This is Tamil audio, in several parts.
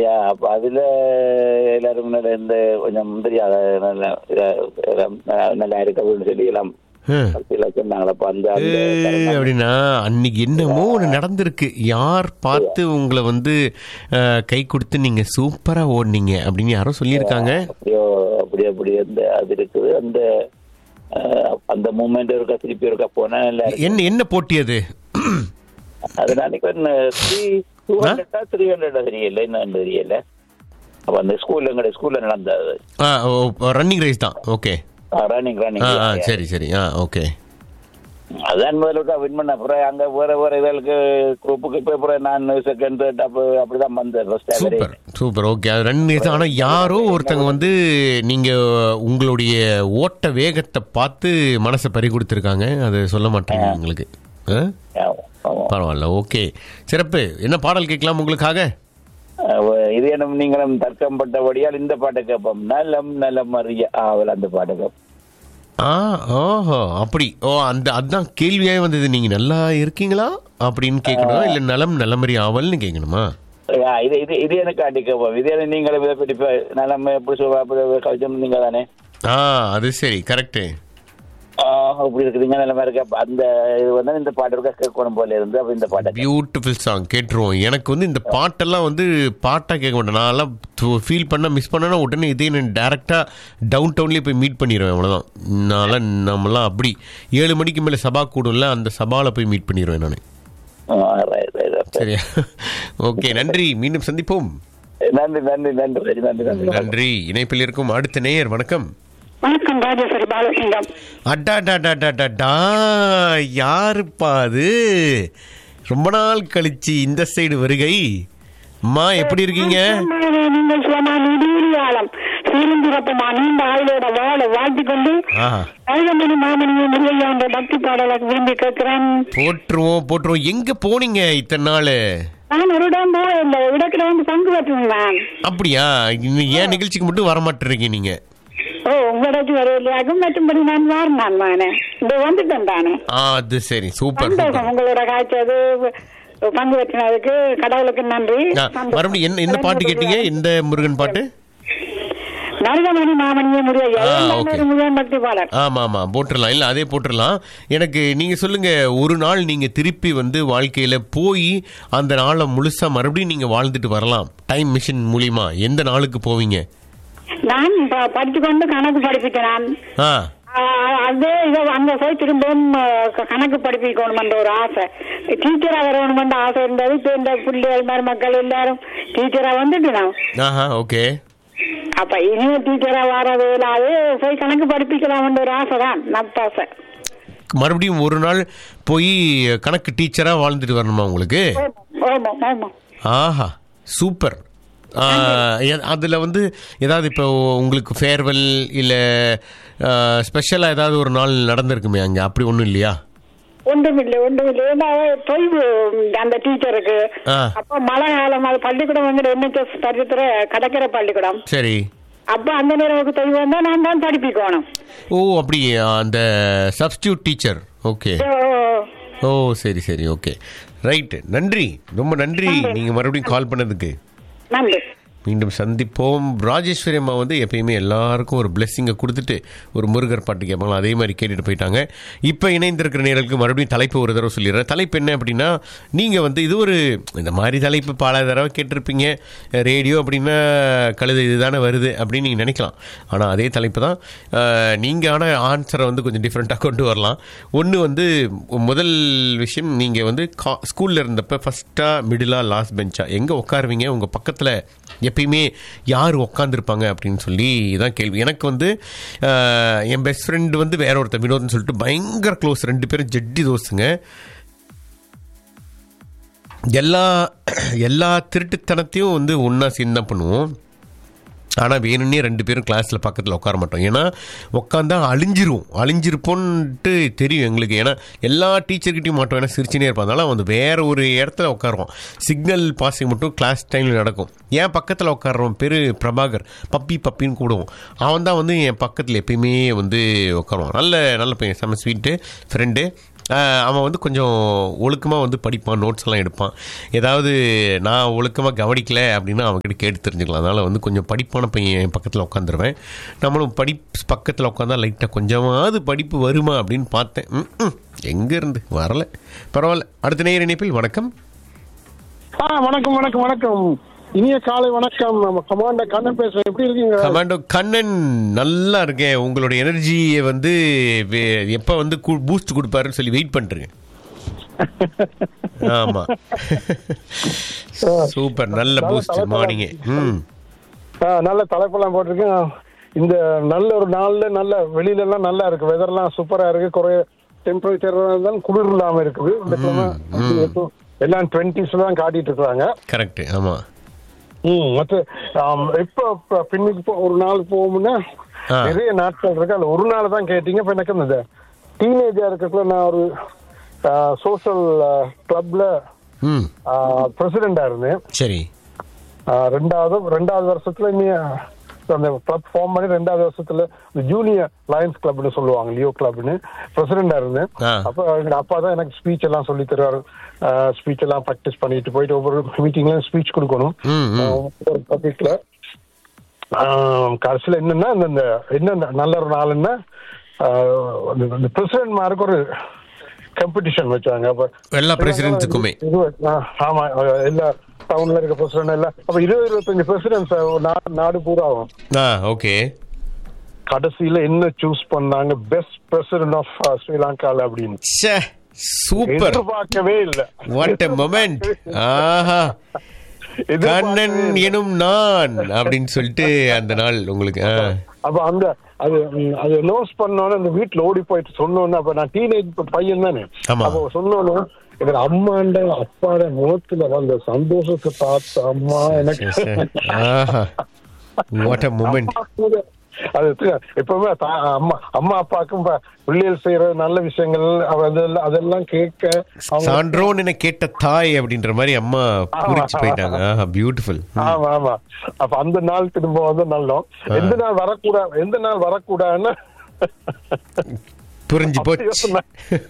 யா அப்ப அதுல எல்லாரும் நல்ல இந்த கொஞ்சம் தெரியாத நல்ல இதா- நல்லா இருக்கு அப்படின்னு சொல்லி எல்லாம் ஆ. எல்லாம் சொன்னாங்களா அப்ப அந்த அந்த ஏய், தருணம் அப்படின்னா அன்னைக்கு என்னமோ ஒன்று நடந்திருக்கு யார் பார்த்து உங்களை வந்து அஹ், கை கொடுத்து நீங்க சூப்பரா ஓடுனீங்க அப்படின்னு யாரோ சொல்லியிருக்காங்க அப்படியோ அப்படி அப்படி அந்த அது இருக்குது அந்த அஹ், அந்த மூமெண்ட் இருக்கா திருப்பி இருக்கா போனா நல்லா இருக்கு. என்ன என்ன போட்டி அது அது நாளைக்கு த்ரீ டூ ஹண்ட்ரடா த்ரீ ஹண்ட்ரடா தெரியல என்ன தெரியல அப்ப அந்த ஸ்கூல்ல எங்களுடைய ஸ்கூல்ல நடந்தது ரன்னிங் ரேஸ் தான் ஓகே ரன்னிங் ஆ ரன்னிங் ஆ சரி சரி ஆ ஓகே அதான் முதல்ல வின் பண்ண அப்புறம் அங்க வேற வேற இதற்கு குரூப்புக்கு போய் அப்புறம் நான் செகண்ட் தேர்ட் அப்ப அப்படிதான் வந்தேன் ஃபர்ஸ்ட் சூப்பர் சூப்பர் ஓகே அது ரன் ரேஸ் ஆனா யாரோ ஒருத்தங்க வந்து நீங்க உங்களுடைய ஓட்ட வேகத்தை பார்த்து மனசை பறி கொடுத்துருக்காங்க அது சொல்ல மாட்டேங்க உங்களுக்கு ஆ? பரவாயில்ல ஓகே சிறப்பு என்ன பாடல் கேட்கலாம் உங்களுக்காக இது என்ன நீங்களும் தர்க்கம் பட்டபடியால் இந்த பாட்டை கேட்போம் நலம் நலம் அறிய ஆவல் அந்த பாட்டை கேட்போம் ஆ ஓஹோ அப்படி ஓ அந்த அதான் கேள்வியாவே வந்தது நீங்க நல்லா இருக்கீங்களா அப்படின்னு கேட்கணுமா இல்ல நலம் நலமறி ஆவல்னு கேட்கணுமா ஆ, இது இது இது எனக்கு அடி கேட்போம் இது என்ன நீங்களும் இதை பற்றி இப்ப நலம் எப்படி சொல்ல அப்படி கவிச்சம் நீங்க தானே ஆ அது சரி கரெக்டு ஆ, அப்படி இருக்குதுங்க நிலைமை இருக்கு அப்ப அந்த இது வந்து இந்த பாட்டு இருக்க கேட்கணும் போல இருந்து அப்ப இந்த பாட்டை பியூட்டிஃபுல் சாங் கேட்டுருவோம் எனக்கு வந்து இந்த பாட்டெல்லாம் வந்து பாட்டாக கேட்க மாட்டேன் நான்லாம் ஃபீல் பண்ண மிஸ் பண்ணனா உடனே இதே நான் டேரெக்டாக டவுன் டவுன்லேயே போய் மீட் பண்ணிடுவேன் அவ்வளோதான் நான்லாம் நம்மலாம் அப்படி ஏழு மணிக்கு மேலே சபா கூடும்ல அந்த சபாவில் போய் மீட் பண்ணிடுவேன் நான் ஆ, right, right, right. சரியா ஓகே நன்றி மீண்டும் சந்திப்போம் நன்றி நன்றி நன்றி சரி நன்றி நன்றி நன்றி இணைப்பில் இருக்கும் அடுத்த நேயர் வணக்கம் வணக்கம் ராஜேஸ்வரி பாலசிங்கம் அடாடாடாடாடா யாருப்பா அது ரொம்ப நாள் கழிச்சு இந்த சைடு வருகை அம்மா எப்படி இருக்கீங்க சுகமானே, நீங்கள் சுகமா நீடியாளம் சீரந்திரப்பமா நீண்ட ஆயுளோட வாழ வாழ்த்து கொண்டு ஆ கழுகமணி மாமணியை முருகையா என்ற பக்தி பாடலை விரும்பி கேட்கிறேன் போட்டுருவோம் போட்டுருவோம் எங்க போனீங்க இத்தனை நாள் நான் ஒரு இடம் போய் இந்த இடத்துல வந்து பங்கு பெற்றிருந்தேன் அப்படியா இன்னும் ஏன் நிகழ்ச்சிக்கு மட்டும் வர மாட்டேறீங்க நீங்க ஓ உங்களிடத்து வரவில்லையாகும் மற்றும்படி நான் வாரம் நான் வானே இந்த வந்துட்டேன் தானே ஆ அது சரி சூப்பர் சந்தோஷம் சூப்பர் உங்களோட காய்ச்சது பங்கு பெற்றினதுக்கு கடவுளுக்கு நன்றி ஆ, மறுபடியும் என்ன என்ன பாட்டு கேட்டீங்க எந்த முருகன் பாட்டு நருகமணி மாமணியை முருகையா ஆ, எல்லாமே okay. ஒரு முருகன் பக்தி பாடல் ஆமா ஆமா போட்டுடலாம் இல்ல அதே போட்டுடலாம் எனக்கு நீங்க சொல்லுங்க ஒரு நாள் நீங்க திருப்பி வந்து வாழ்க்கையில போய் அந்த நாளை முழுசா மறுபடியும் நீங்க வாழ்ந்துட்டு வரலாம் டைம் மிஷின் மூலியமா எந்த நாளுக்கு போவீங்க நான் ப- படித்துக்கொண்டு கணக்கு படிப்பிட்டேன் நான் ஆ ஆஹ் அதே இதை அங்க போய் திரும்பவும் ஆஹ் க- கணக்கு படிப்பிக்கணும் ஒரு ஆசை டீச்சரா வரணும்னு ஆசை இருந்தது இப்ப இந்த பிள்ளைகள் மருமக்கள் எல்லாரும் டீச்சரா வந்துட்டு நான் ஆஹா ஓகே அப்ப இனியும் டீச்சரா வர்றது இல்லாது போய் கணக்கு படிப்பிக்கலாம்னு ஒரு ஆசை தான் நப்பாசை மறுபடியும் ஒரு நாள் போய் கணக்கு டீச்சரா வாழ்ந்துட்டு வரணுமா உங்களுக்கு ஆமா ஆமா ஆஹா சூப்பர் ஆ, எ- அதுல வந்து ஏதாவது இப்போ உங்களுக்கு ஃபேர்வெல் இல்ல ஸ்பெஷலா ஏதாவது ஒரு நாள் நடந்திருக்குமே அங்க அப்படி ஒண்ணும் இல்லையா ஒன்றுமில்லை ஒன்றுமில்லை ஏன்னா தொய்வு அந்த டீச்சருக்கு ஆ அப்ப மழை காலம் அது பள்ளிக்கூடம் வந்து என்ஹெச்எஸ் பரிசுத்துற கடற்கரை பள்ளிக்கூடம் சரி அப்ப அந்த நேரம் தொய்வு வந்தா நான் தான் படிப்பிக்கணும் ஓ அப்படி அந்த சப்ஸ்டியூட் டீச்சர் ஓகே ஓ, ஓ சரி சரி ஓகே ரைட்டு நன்றி ரொம்ப நன்றி நீங்க மறுபடியும் கால் பண்ணதுக்கு நன்றி மீண்டும் சந்திப்போம் ராஜேஸ்வரி அம்மா வந்து எப்பயுமே எல்லாருக்கும் ஒரு பிளெஸ்ஸிங்கை கொடுத்துட்டு ஒரு முருகர் பாட்டு கேட்பாங்க அதே மாதிரி கேட்டுட்டு போயிட்டாங்க இப்போ இணைந்திருக்கிற நேரலுக்கு மறுபடியும் தலைப்பு ஒரு தடவை சொல்லிடுறேன் தலைப்பு என்ன அப்படின்னா நீங்கள் வந்து இது ஒரு இந்த மாதிரி தலைப்பு பல தடவை கேட்டிருப்பீங்க ரேடியோ அப்படின்னா கழுது இதுதானே வருது அப்படின்னு நீங்கள் நினைக்கலாம் ஆனால் அதே தலைப்பு தான் நீங்கள் ஆனால் ஆன்சரை வந்து கொஞ்சம் டிஃப்ரெண்ட்டாக கொண்டு வரலாம் ஒன்று வந்து முதல் விஷயம் நீங்கள் வந்து கா ஸ்கூலில் இருந்தப்போ ஃபஸ்ட்டாக மிடிலாக லாஸ்ட் பெஞ்சா எங்கே உட்காருவீங்க உங்கள் பக்கத்தில் எப்பயுமே யார் உட்காந்துருப்பாங்க அப்படின்னு சொல்லி இதான் கேள்வி எனக்கு வந்து அஹ், என் பெஸ்ட் ஃப்ரெண்டு வந்து வேற ஒருத்தர் வினோத்னு சொல்லிட்டு பயங்கர க்ளோஸ் ரெண்டு பேரும் ஜெட்டி தோசுங்க எல்லா எல்லா திருட்டுத்தனத்தையும் வந்து ஒன்றா சேர்ந்து தான் பண்ணுவோம் ஆனால் வேணும்னே ரெண்டு பேரும் கிளாஸில் பக்கத்தில் உட்கார மாட்டோம் ஏன்னா உட்காந்தா அழிஞ்சிருவோம் அழிஞ்சிருப்போன்ட்டு தெரியும் எங்களுக்கு ஏன்னா எல்லா டீச்சர்கிட்டையும் மாட்டோம் ஏன்னா சிரிச்சுனே இருப்போம் அதனால வந்து வேற ஒரு இடத்துல உட்காருவோம் சிக்னல் பாசிங் மட்டும் கிளாஸ் டைமில் நடக்கும் என் பக்கத்தில் உட்காடுறவன் பேர் பிரபாகர் பப்பி பப்பின்னு கூடுவோம் அவன் தான் வந்து என் பக்கத்தில் எப்பயுமே வந்து உட்காருவான் நல்ல நல்ல பையன் செம்ம ஸ்வீட்டு ஃப்ரெண்டு ஆஹ், அவன் வந்து கொஞ்சம் ஒழுக்கமாக வந்து படிப்பான் நோட்ஸ் எல்லாம் எடுப்பான் ஏதாவது நான் ஒழுக்கமாக கவனிக்கல அப்படின்னா அவன்கிட்ட கேட்டு தெரிஞ்சுக்கலாம் அதனால் வந்து கொஞ்சம் படிப்பான பையன் பக்கத்தில் உட்காந்துருவேன் நம்மளும் படி பக்கத்தில் உட்காந்தா லைட்டாக கொஞ்சமாவது படிப்பு வருமா அப்படின்னு பார்த்தேன் ம் எங்கேருந்து வரல பரவாயில்ல அடுத்த நேர இணைப்பில் வணக்கம் ஆ வணக்கம் வணக்கம் வணக்கம் இனிய காலை வணக்கம் நம்ம கமாண்டர் கண்ணன் பேசுறேன் எப்படி இருக்கீங்க கமாண்டோ கண்ணன் நல்லா இருக்கேன் உங்களோட எனர்ஜியை வந்து வே- எப்ப வந்து பூஸ்ட் கொடுப்பாருன்னு சொல்லி வெயிட் பண்ணிருங்க ஆமா சூப்பர் நல்ல பூஸ்ட் மார்னிங் ம் ஆ, நல்ல தலைப்பெல்லாம் போட்டிருக்கேன் இந்த நல்ல ஒரு நாள்ல நல்ல வெளியில எல்லாம் நல்லா இருக்கு வெதர்லாம் சூப்பரா இருக்கு குறைய டெம்பரேச்சர் இருந்தாலும் குளிர் இல்லாம இருக்குது இந்த கிழமை எப்போ- எல்லாம் டுவெண்ட்டிஸ்ல தான் காட்டிட்டு இருக்காங்க கரெக்ட் ஆமா ம் மற்ற ஆம், எப்போ இப்ப பின்னுக்கு போ- ஒரு நாள் போகும்னா ஆ. நிறைய நாட்கள் இருக்கு அதுல ஒரு நாள் தான் கேட்டீங்க இப்ப எனக்கு இந்த டீனேஜா இருக்கிறதுல நான் ஒரு சோஷியல் கிளப்ல ம் பிரசிடெண்டா இருந்தேன் சரி ஆ, ரெண்டாவது ரெண்டாவது வருஷத்துல இனி அந்த கிளப் ஃபார்ம் பண்ணி ரெண்டாவது வருஷத்துல இந்த ஜூனியர் லயன்ஸ் கிளப்னு சொல்லுவாங்க லியோ கிளப்னு பிரசிடெண்டா இருந்தேன் ஆ. அப்ப எங்க அப்பா தான் எனக்கு ஸ்பீச் எல்லாம் சொல்லி தருவாரு ஸ்பீச் எல்லாம் ப்ராக்டிஸ் பண்ணிட்டு போயிட்டு ஒவ்வொரு மீட்டிங்லயும் ஸ்பீச் கொடுக்கணும் ம், ம். ஆ, ஒரு டாபிக்ல கடைசியில என்னன்னா இந்த இந்த என்ன நல்ல ஒரு நாள்னா இந்த பிரசிடென்ட் மாருக்கு ஒரு காம்படிஷன் வச்சாங்க அப்ப எல்லா பிரசிடென்ட்ஸுக்குமே இருபது- ஆ, ஆமா அஹ் எல்லா டவுன்ல இருக்க பிரசிடென்ட் எல்லாம் அப்ப இருபது இருபத்தஞ்சு பிரசிடென்ட்ஸ் நாடு பூரா ஆகும் ஆ ஓகே கடைசியில என்ன சூஸ் பண்ணாங்க பெஸ்ட் பிரசிடென்ட் ஆஃப் ஸ்ரீலங்கால அப்படின்னு ச்சே சூப்பர் எதிர்பார்க்கவே இல்ல வாட் எ மொமெண்ட் ஆஹா கண்ணன் எனும் நான் அப்படின்னு சொல்லிட்டு அந்த நாள் உங்களுக்கு ஆ. அப்ப அந்த அது ம், அது நோஸ் பண்ணோன்னு அந்த வீட்டுல ஓடி போயிட்டு சொன்னோன்னு அப்ப நான் டீனேஜ் பையன் தானே ஆமா. அப்ப சொன்னோன்னு எங்க அம்மாண்ட அப்பாட முகத்துல வந்த சந்தோஷத்தை பார்த்து அம்மா எனக்கு ஆஹா வாட் அ மூமெண்ட் அப்பா கூட அது தி- எப்பவுமே தா- அம்மா அம்மா அப்பாவுக்கும் ப- பிள்ளைகள் செய்யற நல்ல விஷயங்கள் அவ அதெல்லாம் அதெல்லாம் கேட்க அவங்க சான்றோன் என கேட்ட தாய் அப்படின்ற மாதிரி அம்மா புரிச்சு போயிட்டாங்க ஆஹா பியூட்டிஃபுல் ஆமா ஆமா அப்ப அந்த நாள் திரும்ப வந்து நல்லோம் எந்த நாள் வரக்கூடாது எந்த நாள் வரக்கூடாதுன்னு புரிஞ்சு அப்படி போச்சு யோசனை.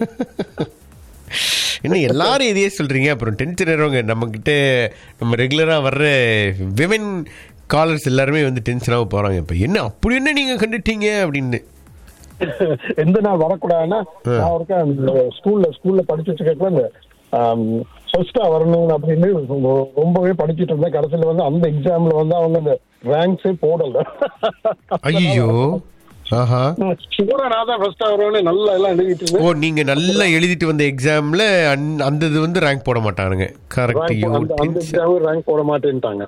என்ன எல்லாரும் இதையே சொல்றீங்க அப்புறம் டென்ஷன் ஆகிறவங்க நம்ம கிட்ட நம்ம ரெகுலரா வர்ற விமன் காலர்ஸ் எல்லாருமே வந்து டென்ஷனாக போறாங்க இப்ப என்ன அப்படி என்ன நீங்க கண்டுட்டீங்க அப்படின்னு எந்த நாள் வரக்கூடாதுன்னா நான் ஒருக்கா ஸ்கூல்ல ஸ்கூல்ல படிச்சுட்டு இருக்கப்ப இந்த ஃபர்ஸ்டா வரணும் அப்படின்னு ரொ- ரொம்பவே படிச்சுட்டு இருந்தேன் கடைசியில வந்து அந்த எக்ஸாம்ல வந்து அவங்க அந்த ரேங்க்ஸே போடல ஐயோ ஆஹா ஷுகரா நான் தான் ஃபர்ஸ்டா வருவேன்னு நல்லா எல்லாம் எழுதிட்டு இருந்தேன் ஓ நீங்க நல்லா எழுதிட்டு வந்த எக்ஸாம்ல அந்த இது வந்து ரேங்க் போட மாட்டானுங்க கரெக்ட் Rank யூ போ- அந்த அந்த எக்ஸாம் ரேங்க் போட மாட்டேன்ட்டாங்க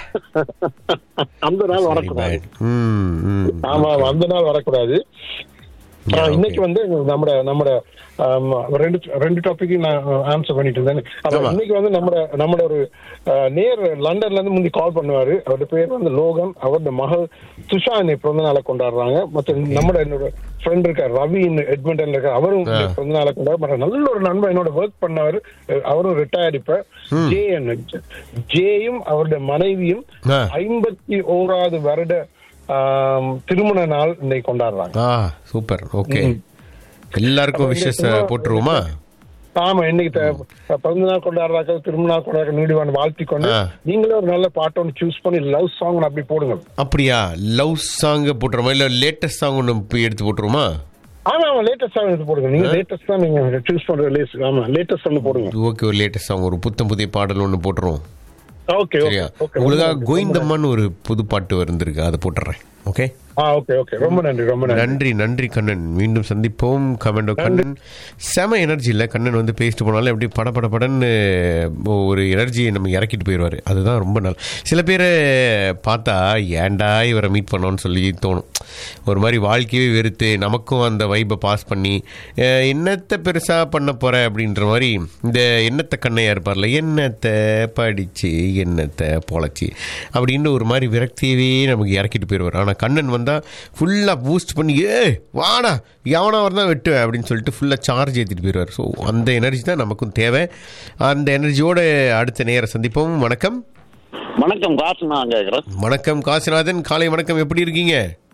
அந்த நாள் வரக்கூடாது ம் ம் ஆமா ஆமா, அந்த நாள் வரக்கூடாது Yeah, ஆஹ், இன்னைக்கு okay. வந்து நம்மட நம்மட ஆம், ரெண்டு ரெண்டு டாபிக் நான் ஆன்சர் பண்ணிட்டு இருந்தேன் அப்ப ஆமா. இன்னைக்கு வந்து நம்மட நம்மட ஒரு ஆஹ், நேர் லண்டன்ல இருந்து முந்தி கால் பண்ணுவாரு அவருடைய பேர் வந்து லோகன் அவருடைய மகள் துஷானை பிறந்த நாளை கொண்டாடுறாங்க மத்த நம்மட என்னோட ஃப்ரெண்ட் இருக்கார் ரவி எட்மண்டன்ல இருக்கார் அவரும் ஆ. பிறந்த நாளை கொண்டாடு மற்ற நல்ல ஒரு நண்பன் என்னோட ஒர்க் பண்ணவர் அஹ், அவரும் ரிட்டையர்ட் இப்ப ஜே ஜேயும் அவருடைய மனைவியும் ஆ. ஐம்பத்தி ஓராவது வருட ஆம், திருமண நாள் இன்னைக்கு கொண்டாடுறாங்க ஆ சூப்பர் ஓகே எல்லாருக்கும் விஷஸ் போட்டுருவோமா ஆமா இன்னைக்கு த- பிறந்த நாள் கொண்டாடுறாங்க திருமண நாள் கொண்டாடுற நீடிவான வாழ்த்தி கொண்டு ஆ. நீங்களும் ஒரு நல்ல பாட்டு ஒன்று சூஸ் பண்ணி லவ் சாங் அப்படி போடுங்க அப்படியா லவ் சாங் போட்டுருமா இல்ல லேட்டஸ்ட் சாங் ஒன்று போய் எடுத்து போட்டுருமா ஆமா ஆமா லேட்டஸ்ட் சாங் எடுத்து போடுங்க நீங்க லேட்டஸ்ட் தான் நீங்க சூஸ் பண்ற லேஸ் ஆமா லேட்டஸ்ட் ஒன்று போடுங்க ஓகே ஒரு லேட்டஸ்ட் சாங் ஒரு புத்தம் புதிய பாடல் ஒன்று போட்டுருவோம் ஓகே சரியா ஓகே உங்களுக்காக கோவிந்தம்மான்னு ஒரு புது பாட்டு வந்திருக்கு அதை போட்டுறேன் ஓகே ஆ ஓகே ஓகே ரொம்ப நன்றி ரொம்ப நன்றி நன்றி நன்றி கண்ணன் மீண்டும் சந்திப்போம் கமெண்டோ கண்ணன் செம எனர்ஜி இல்லை கண்ணன் வந்து பேசிட்டு போனாலும் எப்படி பட பட படன்னு ஒரு எனர்ஜியை நம்ம இறக்கிட்டு போயிடுவார் அதுதான் ரொம்ப நல்ல சில பேரை பார்த்தா ஏன்டா இவரை மீட் பண்ணோன்னு சொல்லி தோணும் ஒரு மாதிரி வாழ்க்கையே வெறுத்து நமக்கும் அந்த வைப்பை பாஸ் பண்ணி அஹ், என்னத்தை பெருசாக பண்ண போகிற அப்படின்ற மாதிரி இந்த எண்ணத்தை கண்ணையாக இருப்பார்ல என்னத்தை படித்து என்னத்தை பொழைச்சி அப்படின்னு ஒரு மாதிரி விரக்தியவே நமக்கு இறக்கிட்டு போயிடுவார் ஆனால் கண்ணன் வந்தால் ஃபுல்லாக பூஸ்ட் பண்ணி ஏ வாடா எவனா வரதான் வெட்டுவேன் அப்படின்னு சொல்லிட்டு ஃபுல்லாக சார்ஜ் ஏற்றிட்டு போயிடுவார் ஸோ அந்த எனர்ஜி தான் நமக்கும் தேவை அந்த எனர்ஜியோட அடுத்த நேர சந்திப்போம் வணக்கம் வணக்கம் காசு நான் கேட்குறேன் வணக்கம் காசிநாதன் காலை வணக்கம் எப்படி இருக்கீங்க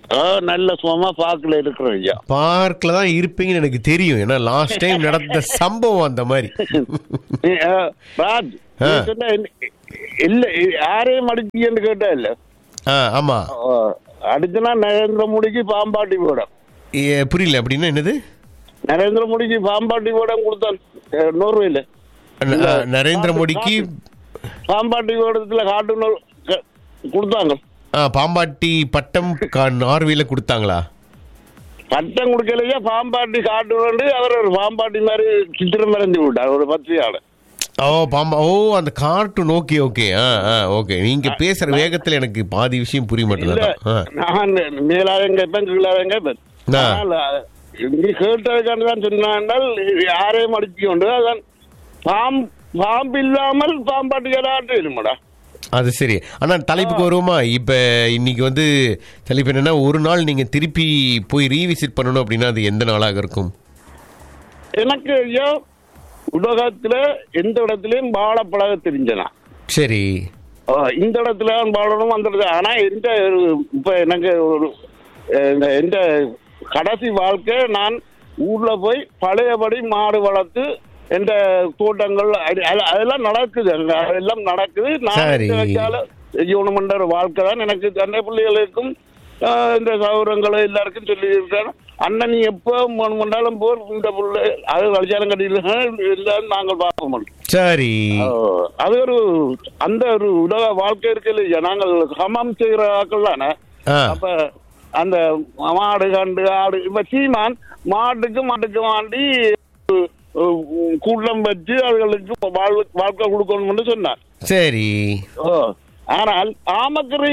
ஆ, நல்ல சுகமா பார்க்கல இருக்கிறோம் ஐயா பார்க்ல தான் இருப்பீங்கன்னு எனக்கு தெரியும் ஏன்னா லாஸ்ட் டைம் நடந்த சம்பவம் அந்த மாதிரி நீ, ஆ, ராஜ் நீ ஆ. சொன்ன என்ன- இல்ல யாரையும் அடிச்சீங்கன்னு கேட்டா இல்ல ஆ ஆமா ஆ, அடிச்சுனா நரேந்திர மோடிக்கு பாம்பாட்டி போடம் ஏ, புரியல அப்படின்னா என்னது நரேந்திர மோடிக்கு பாம்பாட்டி போடம் கொடுத்தான் அஹ், நோர்வேல ந- ஆ, நரேந்திர மோடிக்கு பாம்பாட்டி போடத்துல காட்டுநர் க- கொடுத்தாங்க ஆ, பாம்பாட்டி பட்டம் கா- நார்வேல கொடுத்தாங்களா பட்டம் கொடுக்கலையா பாம்பாட்டி காட்டு வந்து அவர் ஒரு பாம்பாட்டி மாதிரி சித்திரம் வரைஞ்சு விட்டார் ஒரு பத்திரியாள ஓ பாம்பா ஓ அந்த கார்ட்டூன் ஓகே ஓகே ஆ ஆ ஓகே நீங்க பேசுற வேகத்துல எனக்கு பாதி விஷயம் புரிய இல்ல மாட்டேங்குது ஆ. நான் மேலாரம் கேட்பேன் கீழாரம் கேட்பேன் ஆ. ஆனால் நீ கேட்டதுக்கான தான் சொன்னால் யாரையும் அடிச்சு கொண்டு அதான் பாம் பாம்பு இல்லாமல் பாம்பாட்டி கலாட்டு இருமாடா அது சரி ஆனா தலைப்புக்கு வருவோமா இப்ப இன்னைக்கு வந்து தலைப்பு என்னன்னா ஒரு நாள் நீங்க திருப்பி போய் ரீவிசிட் பண்ணணும் அப்படின்னா அது எந்த நாளாக இருக்கும் எனக்கு ஐயோ உலகத்துல எந்த இடத்துலயும் வாழ பழக தெரிஞ்சனா சரி ஆ, இந்த இடத்துல தான் வாழணும் அந்த இடத்துல ஆனா எந்த ஒரு- இப்ப எனக்கு ஒரு அஹ், எந்த கடைசி வாழ்க்கை நான் ஊர்ல போய் பழையபடி மாடு வளர்த்து எந்த தோட்டங்கள் அது- அது- அதெல்லாம் நடக்குது அங்க அதெல்லாம் நடக்குது நான் சரி. எந்த வகையால செய்யணும்ன்ற ஒரு வாழ்க்கை தான் எனக்கு தன்னை பிள்ளைகளுக்கும் ஆஹ், இந்த சௌரங்களை எல்லாருக்கும் சொல்லி இருக்கேன் அண்ணன் நீ எப்போ மண்டாலும் போர் இந்த பிள்ளை அது வலிச்சாரம் கட்டிட்டு எல்லாரும் நாங்கள் பார்ப்போம் சரி ஆஹ், அது ஒரு அந்த ஒரு உலக வாழ்க்கை இருக்கு இல்லையா நாங்கள் ஹமம் செய்கிற ஆக்கள் தானே ஆ அப்ப அந்த மாடு கண்டு ஆடு இப்ப சீமான் மாட்டுக்கு மாட்டுக்கு வாண்டி அஹ், கூட்டம் வச்சு அதுகளுக்கு வாழ்- வாழ்க்கை கொடுக்கணும்னு சொன்னார் சரி ஓ ஆனால் ஆமக்கரை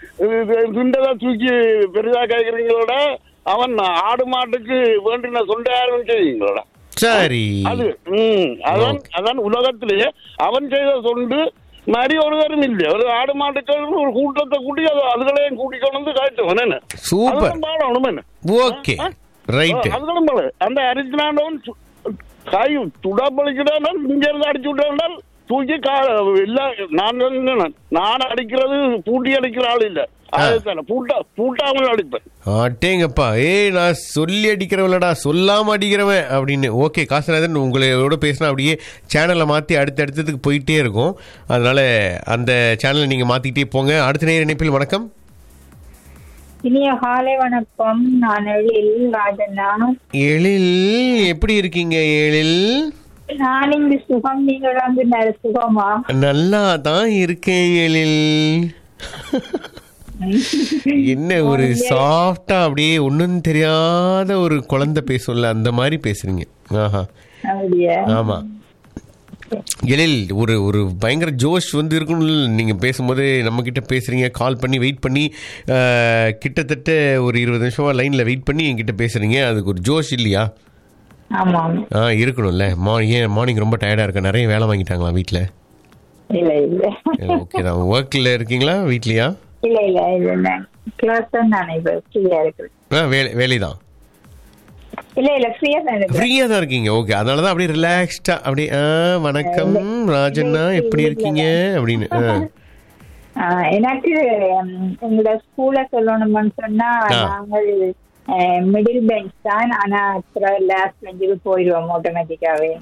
துண்டதா தூக்கி பெரிதா கேட்கறீங்களோட அவன் ஆடு மாட்டுக்கு வேண்டின சொண்டாரும் செய்வீங்களோட சரி அது ம் அதான் அதான் உலகத்திலேயே அவன் செய்த சொண்டு மாதிரி ஒருவரும் இல்லை ஒரு ஆடு மாட்டுக்கள் ஒரு கூட்டத்தை கூட்டி அது அதுகளையும் கூட்டிக்கொண்டு வந்து காய்ச்சவன் என்ன சூப்பர் அதுதான் பாடணும் என்ன ஓகே ரைட் அதுகளும் பாடு அந்த அரிசினாண்டவன் காய் துடாப்பளிக்கிறான் இங்க இருந்து அடிச்சு விட்டால் தூக்கி கா இல்ல நான் சொன்னேன், நான் அடிக்கிறது பூட்டி அடிக்கிற ஆள் இல்ல அதுதானே பூட்டா பூட்டாமல் அடிப்பேன் அட்டேங்கப்பா ஏய் நான் சொல்லி அடிக்கிறவளடா சொல்லாம அடிக்கிறவன் அப்படின்னு ஓகே காசுநாதன் உங்களோட பேசினா அப்படியே சேனலை மாற்றி அடுத்த அடுத்ததுக்கு போயிட்டே இருக்கும் அதனால அந்த சேனலை நீங்கள் மாற்றிக்கிட்டே போங்க அடுத்த நேர இணைப்பில் வணக்கம் இனிய காலை வணக்கம் நான் எழில் ராஜண்ணா எழில் எப்படி இருக்கீங்க எழில் நான் இங்கு சுகம் நீங்கள் வந்து நல்ல சுகமா நல்லா தான் இருக்கேன் எழில் என்ன ஒரு சாஃப்டா அப்படியே ஒன்றும் தெரியாத ஒரு குழந்தை பேசும்ல அந்த மாதிரி பேசுறீங்க ஆஹா அப்படியா ஆமா எழில் ஒரு ஒரு பயங்கர ஜோஷ் வந்து இருக்கணும் நீங்க பேசும்போது நம்ம கிட்ட பேசுறீங்க கால் பண்ணி வெயிட் பண்ணி அஹ், கிட்டத்தட்ட ஒரு இருபது நிமிஷமா லைன்ல வெயிட் பண்ணி என்கிட்ட பேசுறீங்க அதுக்கு ஒரு ஜோஷ் இல்லையா ஆமாம் ஆ இருக்கணும்ல மா ஏன் மார்னிங் ரொம்ப டயர்டா இருக்க நிறைய வேலை வாங்கிட்டாங்களா வீட்டில் இல்ல இல்ல ஓகே தான் ஒர்க்கில் இருக்கீங்களா வீட்லையா இல்ல இல்ல இல்ல இல்ல கிளாஸ் தான் நான் இப்ப ஃப்ரீயா இருக்கிறேன் ஆ வேலை வேலை தான் இல்ல இல்ல ஃப்ரீயா தான் இருக்கிறேன் ஃப்ரீயாக தான் இருக்கீங்க ஓகே அதனால தான் அப்படியே ரிலாக்ஸ்டா அப்படியே ஆ வணக்கம் ராஜண்ணா எப்படி இருக்கீங்க அப்படின்னு ஆ ஆஹ் எனக்கு ம், எங்களோட ஸ்கூல்ல சொல்லணும்னு சொன்னா ஆ. நாங்கள் மிடில் பெஞ்ச் தான் ஆனா லாஸ்ட் பெஞ்சுக்கு போயிடுவோம் ஆட்டோமேட்டிக்காவே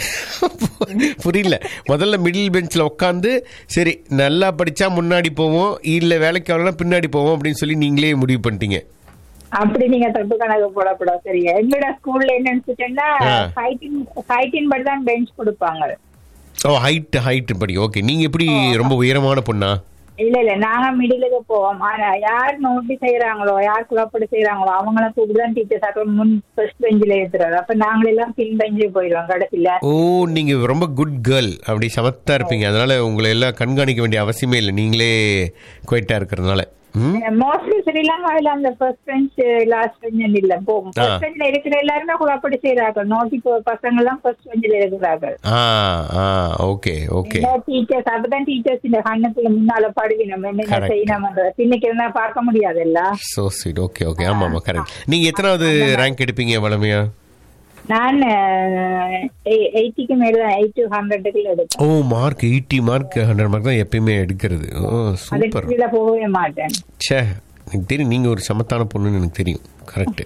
புரியல முதல்ல மிடில் பெஞ்சில் உட்காந்து சரி நல்லா படிச்சா முன்னாடி போவோம் இல்லை வேலைக்கு வரலாம் பின்னாடி போவோம் அப்படின்னு சொல்லி நீங்களே முடிவு பண்ணிட்டீங்க அப்படி நீங்க தப்பு கணக்கு போடக்கூடாது சரியா எங்களோட ஸ்கூல்ல என்ன நினைச்சிட்டேன்னா ஆ. ஹைட்டின் ஹைட்டின் படி தான் பெஞ்ச் கொடுப்பாங்க ஓ ஹைட் ஹைட் படி ஓகே நீங்க எப்படி ரொம்ப உயரமான பொண்ணா இல்ல இல்ல நாங்க மிடிலுக்கு போவோம் ஆனா யார் நோட்டி செய்யறாங்களோ யார் குழப்படி செய்யறாங்களோ அவங்கள கூப்பிட்டு தான் டீச்சர்ஸ் முன் ஃபர்ஸ்ட் பெஞ்சில ஏத்துறாரு அப்ப நாங்க எல்லாம் பின் பெஞ்சுக்கு போயிடுவோம் கடைசியில ஓ நீங்க ரொம்ப குட் கேர்ள் அப்படி சமத்தா இருப்பீங்க அதனால உங்களை எல்லாம் கண்காணிக்க வேண்டிய அவசியமே இல்லை நீங்களே குவைட்டா இருக்கிறதுனால ம் மோஸ்ட்லி ஸ்ரீலங்காவில அந்த ஃபர்ஸ்ட் பெஞ்ச் லாஸ்ட் பெஞ்ச் இல்ல போகும் ஆ. ஃபர்ஸ்ட் பெஞ்ச்ல இருக்கிற எல்லாருமே குழப்படி செய்யறாங்க நோட்டி பசங்க எல்லாம் ஃபர்ஸ்ட் பெஞ்சில இருக்கிறாங்க ஆ ஆ ஓகே ஓகே டீச்சர்ஸ் அப்பதான் டீச்சர்ஸ் இந்த கண்ணத்துல முன்னால படுவினம் என்னென்ன Correct. செய்யணும் பின்னுக்கு இருந்தா பார்க்க முடியாதுல்ல ஸோ ஸ்வீட் ஓகே ஓகே ஆமாம் ஆமாம் கரெக்ட் நீங்கள் எத்தனாவது ரேங்க் எடுப்பீங்க வளமையா நான் எயிட்டிக்கு மேல எயிட் டு ஹண்ட்ரடுக்குள்ள எடுப்பேன் ஓ mark eighty mark hundred mark தான் எப்பயுமே எடுக்கிறது ஓ அதுக்கு சூப்பர் கீழே போகவே மாட்டேன் ச்சே எனக்கு தெரியும் நீங்கள் ஒரு சமத்தான பொண்ணுன்னு எனக்கு தெரியும் கரெக்டு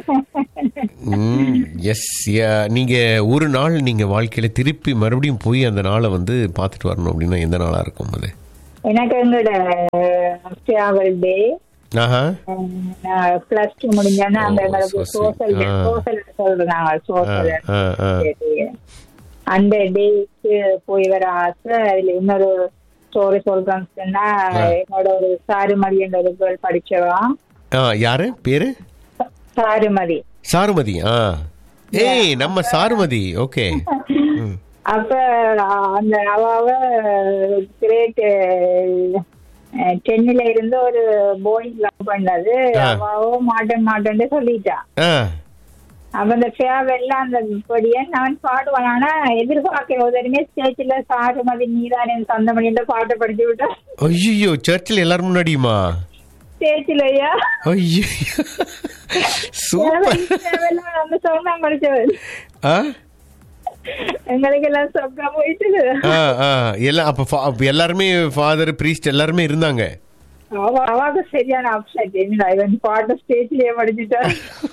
எஸ் நீங்கள் ஒரு நாள் நீங்கள் வாழ்க்கையில் திருப்பி மறுபடியும் போய் அந்த நாளை வந்து பார்த்துட்டு வரணும் அப்படின்னா எந்த நாளாக இருக்கும் அது எனக்கு எங்களோட டிராவல் டே ஆஹா பிளஸ் டூ முடிஞ்சோன்னா அந்த ஓ, எங்களுக்கு so sweet. சோசியல் ஆ. சோசியல் சொல்றோம் நாங்க சோசியல் ஆ, ஆ. அந்த டேக்கு போய் வர ஆசை அதுல இன்னொரு ஸ்டோரி சொல்றேன்னு சொன்னா என்னோட ஒரு சாருமதி என்ற ஒரு கேர்ள் படிச்சவா ஆ யாரு பேரு சாருமதி சாருமதி ஆ ஏய் நம்ம சாருமதி ஓகே அப்ப அந்த அவாவ கிரேட் டென்னில இருந்து ஒரு போயிங் லவ் பண்ணது ஆ. அவாவோ மாட்டேன் மாட்டேன்னு சொல்லிட்டா ஆ அப்ப அந்த ஃபேவெல்லாம் அந்த படியே நான் பாடுவேன் ஆனா எதிர்பார்க்கிற உதவியுமே ஸ்டேஜ்ல சாருமதி நீதான் என் சொந்தமணி என்ற பாட்டை படிச்சு விட்டா ஐயோ சர்ச்சில் எல்லாரும் முன்னாடியுமா ஸ்டேஜ்லயா ஐயோ சூப்பர் ஃபேவெல்லாம் அந்த சாங் தான் படிச்சவன் ஆ எங்களுக்கு எல்லாம் சொக்கா போயிட்டு ஆ ஆ எல்லாம் அப்போ ஃபா- அப்போ எல்லாருமே ஃபாதர் ப்ரீஸ்ட் எல்லாருமே இருந்தாங்க அவ அவாக சரியான அப்செட் என்ன இவன் பாட்டு ஸ்டேஜ்லயே படிச்சுட்டா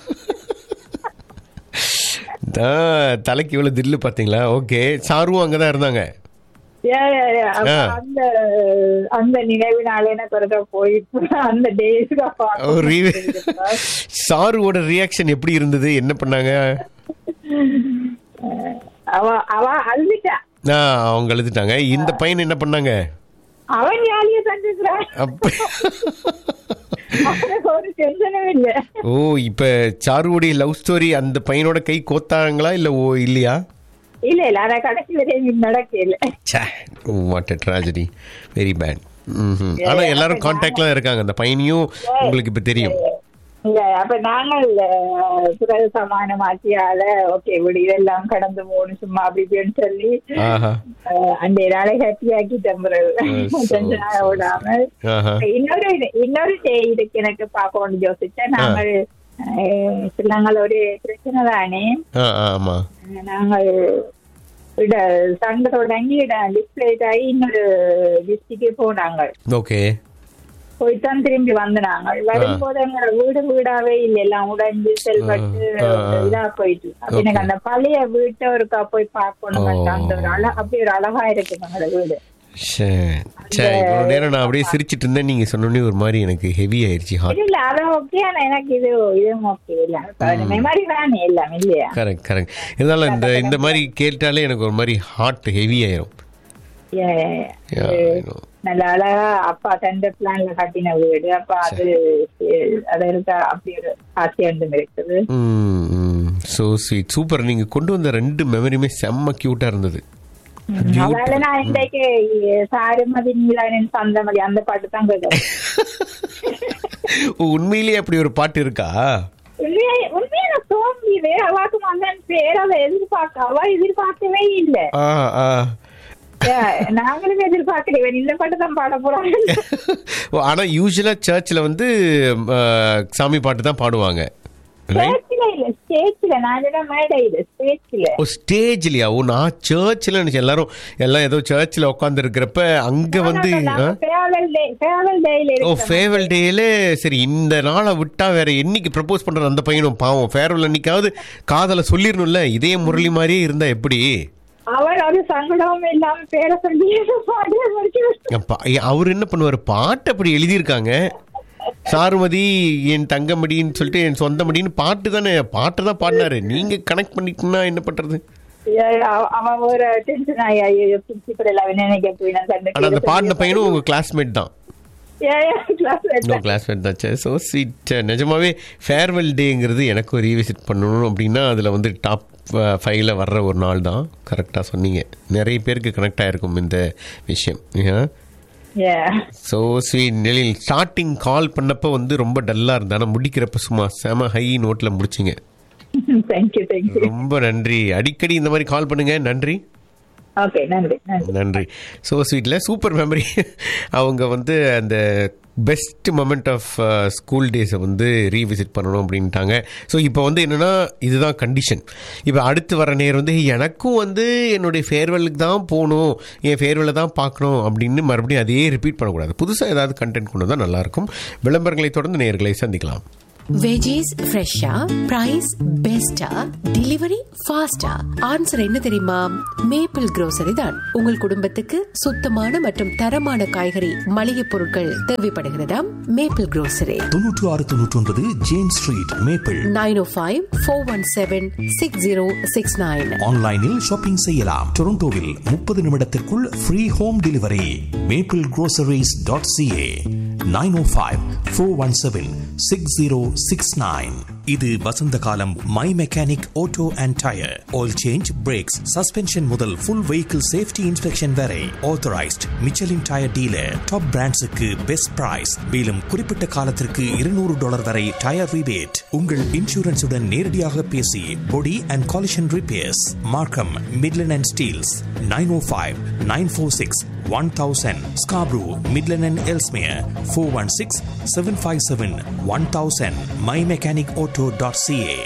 ஆ, தலைக்கு இவ்வளோ தில்லு பார்த்தீங்களா ஓகே சாருவும் அங்கே தான் இருந்தாங்க Yeah, yeah, yeah. அப்ப ஆ. அந்த அந்த நினைவினால எனக்கு ஒருக்கா போயிட்டு அந்த டேஸ்க்கு ஒரு re- சாருவோட ரியாக்ஷன் எப்படி இருந்தது என்ன பண்ணாங்க அவ அவ அழுதுட்டா ஆ அவங்க எழுதிட்டாங்க இந்த பையன் என்ன பண்ணாங்க அவன் ஜாலியா தந்துக்கிறான் அப்ப அவனுக்கு ஒரு டென்ஷனும் இல்ல ஓ இப்ப சாருவோடைய லவ் ஸ்டோரி அந்த பையனோட கை கோத்தாங்களா இல்ல ஓ இல்லையா இல்ல இல்ல ஆனா கடைசி வரையும் நடக்கல what a tragedy very bad ஆனா எல்லாரும் கான்டாக்ட்ல இருக்காங்க அந்த பையனையும் உங்களுக்கு இப்ப தெரியும் இல்ல அப்ப நாங்கள் அஹ், பிறகு சமானமாச்சியால ஓகே விடு இதெல்லாம் கடந்து போகணும் சும்மா அப்படி இப்படின்னு சொல்லி ஆஹா அஹ், அந்த நாளை ஹாப்பி ஆக்கிட்டேன் பிறகு so கொஞ்ச நாள் விடாமல் ஆஹா இன்னொரு இது- இன்னொரு டே இதுக்கு எனக்கு பார்க்கணும்னு யோசிச்சேன் நாங்கள் அஹ், இப்ப நாங்கள் ஒரு பிரச்சனை தானே ஆ ஆ, ஆமா நாங்கள் இட சண்டை தொடங்கி இட டிஸ்பிளேட் ஆகி இன்னொரு டிஸ்ட்ரிக்டே போனாங்க ஓகே போய்தான் திரும்பி வந்து நாங்கள் வரும்போது எங்களோட வீடு வீடாவே இல்லை எல்லாம் உடைஞ்சு செல்பட்டு ஆ, ஆ. இதா போயிட்டு அப்ப எனக்கு அந்த பழைய வீட்டை ஒருக்கா போய் பார்க்கணும் ஓ. அந்த ஒரு அழ அப்படி ஒரு அழகா இருக்கு எங்களோட வீடு சரி சரி இவ்வளோ நேரம் நான் அப்படியே சிரிச்சிட்டு இருந்தேன் நீங்க சொன்னோடனே ஒரு மாதிரி எனக்கு ஹெவி ஆயிடுச்சு ஹார்ட் இது இல்ல அதான் ஓகே ஆனா எனக்கு இது இதுவும் ஓகே இல்ல மெமரி தானே எல்லாம் இல்லையா கரெக்ட் கரெக்ட் இருந்தாலும் இந்த இந்த மாதிரி கேட்டாலே எனக்கு ஒரு மாதிரி ஹார்ட் ஹெவி ஆயிரும் Yeah, yeah, yeah. Yeah, I know. நல்ல அழகா அப்பா தந்த பிளான்ல கட்டின வீடு அப்ப அது அது இருக்க அப்படி ஒரு ஆசையாண்டும் இருக்குது ஸோ ஸ்வீட் சூப்பர் நீங்க கொண்டு வந்த ரெண்டு மெமரியுமே செம்ம கியூட்டா இருந்தது அதனால நான் இன்றைக்கு சாருமதி நீலானின் சந்தமதி அந்த பாட்டு தான் கேட்கிறேன் ஓ, உண்மையிலேயே அப்படி ஒரு பாட்டு இருக்கா உண்மையா உண்மையா நான் தோங்கிது அவாக்கு வந்தேன் பேர் அவ எதிர்பார்க்க அவ எதிர்பார்க்கவே இல்ல ஆ ஆ Yeah, நாங்களும் எதிர்பார்க்கல இவன் இந்த பாட்டு தான் பாட போறாங்க ஓ, ஆனா யூஸ்வலா சர்ச்சில் வந்து ஆ, சாமி பாட்டு தான் பாடுவாங்க ரைட் ஸ்டேஜ்ல இல்ல ஸ்டேஜ்ல நான் என்ன மேடையில ஸ்டேஜ்ல ஓ ஸ்டேஜ்லயா ஓ நான் சர்ச்சில் நினைச்சேன் எல்லாரும் எல்லாம் ஏதோ சர்ச்சில் உட்காந்து இருக்கிறப்ப அங்க வந்து ஆ? ஃபேவல் டே ஃபேவல் டேல ஓ ஃபேவல் டேல சரி இந்த நாளை விட்டா வேற என்னைக்கு ப்ரப்போஸ் பண்ற அந்த பையனும் பாவம் ஃபேர்வெல் அன்னைக்காவது காதல சொல்லிடணும்ல இதே முரளி மாதிரியே இருந்தா எப்படி அவன் அது சங்கடமும் இல்லாம பேரை சொல்லி பாடிய முடிச்சு அப்பா, ஐயா, அவர் என்ன பண்ணுவார் பாட்டு அப்படி எழுதியிருக்காங்க சாருமதி என் தங்கமடின்னு சொல்லிட்டு என் சொந்தமடின்னு பாட்டு தானே பாட்டு தான் பாடினாரு நீங்க கனெக்ட் பண்ணிக்கணும்னா என்ன பண்றது அவ- அவன் ஒரு டென்ஷன் ஆகி ஐயோ பிரின்சிபல் எல்லாம் நினைக்க போய் நான் ஆனா அந்த பாடின பையனும் உங்க கிளாஸ்மேட் தான் கிளாஸ் உங்க கிளாஸ்மேட் தான் ஸோ ஸ்வீட் நிஜமாவே ஃபேர்வெல் டேங்கிறது எனக்கு ரீவிசிட் பண்ணணும் அப்படின்னா அதில் வந்து டாப் ஃபைவ்ல வர்ற ஒரு நாள் தான் கரெக்டாக சொன்னீங்க நிறைய பேருக்கு கனெக்ட் ஆயிருக்கும் இந்த விஷயம் ஸோ ஸ்வீட் நெலில் ஸ்டார்டிங் கால் பண்ணப்போ வந்து ரொம்ப டல்லாக இருந்தா ஆனால் முடிக்கிறப்ப சும்மா செம ஹை நோட்டில் முடிச்சிங்க தேங்க்யூ தேங்க்யூ ரொம்ப நன்றி அடிக்கடி இந்த மாதிரி கால் பண்ணுங்க நன்றி ஓகே நன்றி நன்றி நன்றி ஸோ ஸ்வீட்டில் சூப்பர் மெமரி அவங்க வந்து அந்த பெஸ்ட் மொமெண்ட் ஆஃப் ஸ்கூல் டேஸை வந்து ரீவிசிட் பண்ணணும் அப்படின்ட்டாங்க ஸோ இப்போ வந்து என்னென்னா இதுதான் கண்டிஷன் இப்போ அடுத்து வர நேரம் வந்து எனக்கும் வந்து என்னுடைய ஃபேர்வெலுக்கு தான் போகணும் என் ஃபேர்வெலை தான் பார்க்கணும் அப்படின்னு மறுபடியும் அதையே ரிப்பீட் பண்ணக்கூடாது புதுசாக ஏதாவது கண்டென்ட் கொண்டு வந்தால் நல்லாயிருக்கும் விளம்பரங்களை தொடர்ந்து நேர்களை சந்திக்கலாம் வெஜிஸ் ஃப்ரெஷ்ஷா பிரைஸ் பெஸ்டா டெலிவரி ஃபாஸ்டா ஆன்சர் என்ன தெரியுமா மேப்பிள் grocery தான் உங்கள் குடும்பத்துக்கு சுத்தமான மற்றும் தரமான காய்கறி மளிகை பொருட்கள் தேவைப்படுகிறதா மேப்பிள் grocery தொன்னூற்று ஆறு தொன்னூற்றி ஒன்பது James Street Maple nine O five four one seven six zero six nine ஆன்லைனில் ஷாப்பிங் செய்யலாம் டொரண்டோவில் முப்பது நிமிடத்திற்குள் free home delivery Maple groceries.ca dot CA nine O five four one seven six zero six nine இது வசந்த காலம் my mechanic auto and tyre oil change brakes suspension முதல் ஃபுல் வெஹிக்கிள் சேஃப்டி இன்ஸ்பெக்ஷன் வரை authorised Michelin tyre dealer top பிராண்ட்ஸுக்கு பெஸ்ட் பிரைஸ் மேலும் குறிப்பிட்ட காலத்திற்கு இருநூறு டாலர் வரை டயர் ரிபேட் உங்கள் இன்சூரன்ஸுடன் நேரடியாக பேசி body and collision repairs Markham Midland and Steeles nine O five nine four six one thousand Scarborough Midland and Ellesmere four one six seven five seven one thousand my mechanic auto dot CA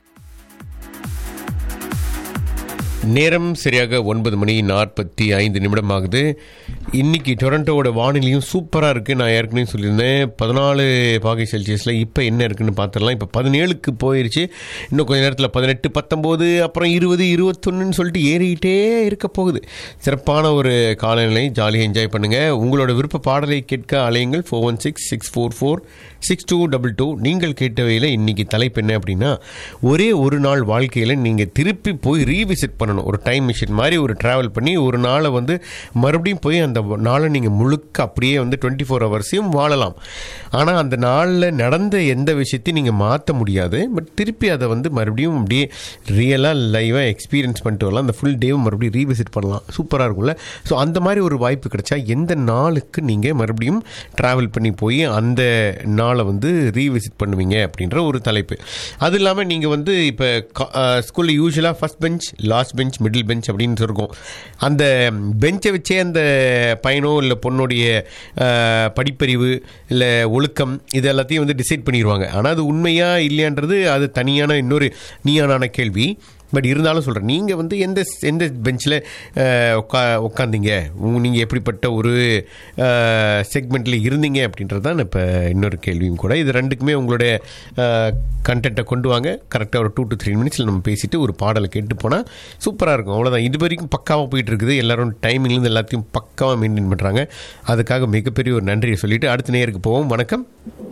நேரம் சரியாக ஒன்பது மணி நாற்பத்தி ஐந்து நிமிடம் ஆகுது இன்னைக்கு டொரண்டோவோட வானிலையும் சூப்பராக இருக்குது நான் ஏற்கனவே சொல்லியிருந்தேன் பதினாலு பாகை செல்சியஸில் இப்போ என்ன இருக்குன்னு பார்த்துடலாம் இப்போ பதினேழுக்கு போயிருச்சு இன்னும் கொஞ்ச நேரத்தில் பதினெட்டு பத்தொம்போது அப்புறம் இருபது இருபத்தொன்னுன்னு சொல்லிட்டு ஏறிக்கிட்டே இருக்க போகுது சிறப்பான ஒரு காலநிலை ஜாலியாக என்ஜாய் பண்ணுங்கள் உங்களோட விருப்ப பாடலை கேட்க அலையுங்கள் four one six six four four six two double two நீங்கள் கேட்டவையில் இன்னைக்கு தலைப்பு என்ன அப்படின்னா ஒரே ஒரு நாள் வாழ்க்கையில் நீங்கள் திருப்பி போய் ரீவிசிட் பண்ணணும் ஒரு டைம் மிஷின் மாதிரி ஒரு ட்ராவல் பண்ணி ஒரு நாளை வந்து மறுபடியும் போய் அந்த நாளை நீங்கள் முழுக்க அப்படியே வந்து டுவெண்ட்டி ஃபோர் ஹவர்ஸையும் வாழலாம் ஆனால் அந்த நாளில் நடந்த எந்த விஷயத்தையும் நீங்கள் மாற்ற முடியாது பட் திருப்பி அதை வந்து மறுபடியும் அப்படியே ரியலாக லைவாக எக்ஸ்பீரியன்ஸ் பண்ணிட்டு வரலாம் அந்த ஃபுல் டேவும் மறுபடியும் ரீவிசிட் பண்ணலாம் சூப்பராக இருக்கும்ல ஸோ அந்த மாதிரி ஒரு வாய்ப்பு கிடைச்சா எந்த நாளுக்கு நீங்கள் மறுபடியும் ட்ராவல் பண்ணி போய் அந்த நாளை வந்து ரீவிசிட் பண்ணுவீங்க அப்படின்ற ஒரு தலைப்பு அது இல்லாமல் நீங்கள் வந்து இப்போ ஸ்கூலில் யூஸ்வலாக first bench last bench middle bench அப்படின்னு இருக்கும் அந்த பெஞ்சை வச்சே அந்த பையனோ இல்லை பொண்ணுடைய அஹ், படிப்பறிவு இல்லை ஒழுக்கம் இது எல்லாத்தையும் வந்து டிசைட் பண்ணிடுவாங்க ஆனால் அது உண்மையா இல்லையான்றது அது தனியான இன்னொரு நீயானான கேள்வி பட் இருந்தாலும் சொல்கிறேன் நீங்கள் வந்து எந்த எந்த பெஞ்சில் உட்கா உட்காந்தீங்க நீங்கள் எப்படிப்பட்ட ஒரு செக்மெண்ட்டில் இருந்தீங்க அப்படின்றது தான் இப்போ இன்னொரு கேள்வியும் கூட இது ரெண்டுக்குமே உங்களுடைய கண்டென்ட்டை கொண்டு வாங்க கரெக்டாக ஒரு டூ டு த்ரீ மினிட்ஸில் நம்ம பேசிட்டு ஒரு பாடலை கேட்டு போனால் சூப்பராக இருக்கும் அவ்வளோதான் இது வரைக்கும் பக்காவாக போயிட்டு இருக்குது எல்லாரும் டைமிங்லேருந்து எல்லாத்தையும் பக்காவாக மெயின்டைன் பண்ணுறாங்க அதுக்காக மிகப்பெரிய ஒரு நன்றியை சொல்லிட்டு அடுத்த நேருக்கு போவோம் வணக்கம்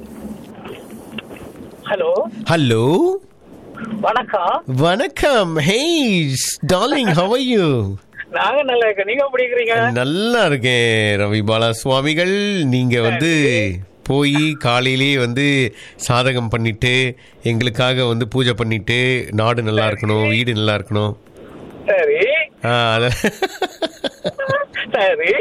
ஹலோ ஹலோ வணக்கம் வணக்கம் hey darling how are you நாங்க நல்லா இருக்கோம் நீங்க எப்படி இருக்கிறீங்க நல்லா இருக்கேன் ரவி பாலா சுவாமிகள் நீங்க வந்து போய் காலையிலேயே வந்து சாதகம் பண்ணிட்டு எங்களுக்காக வந்து பூஜை பண்ணிட்டு நாடு நல்லா இருக்கணும் வீடு நல்லா இருக்கணும் சரி ஆ, அத- சரி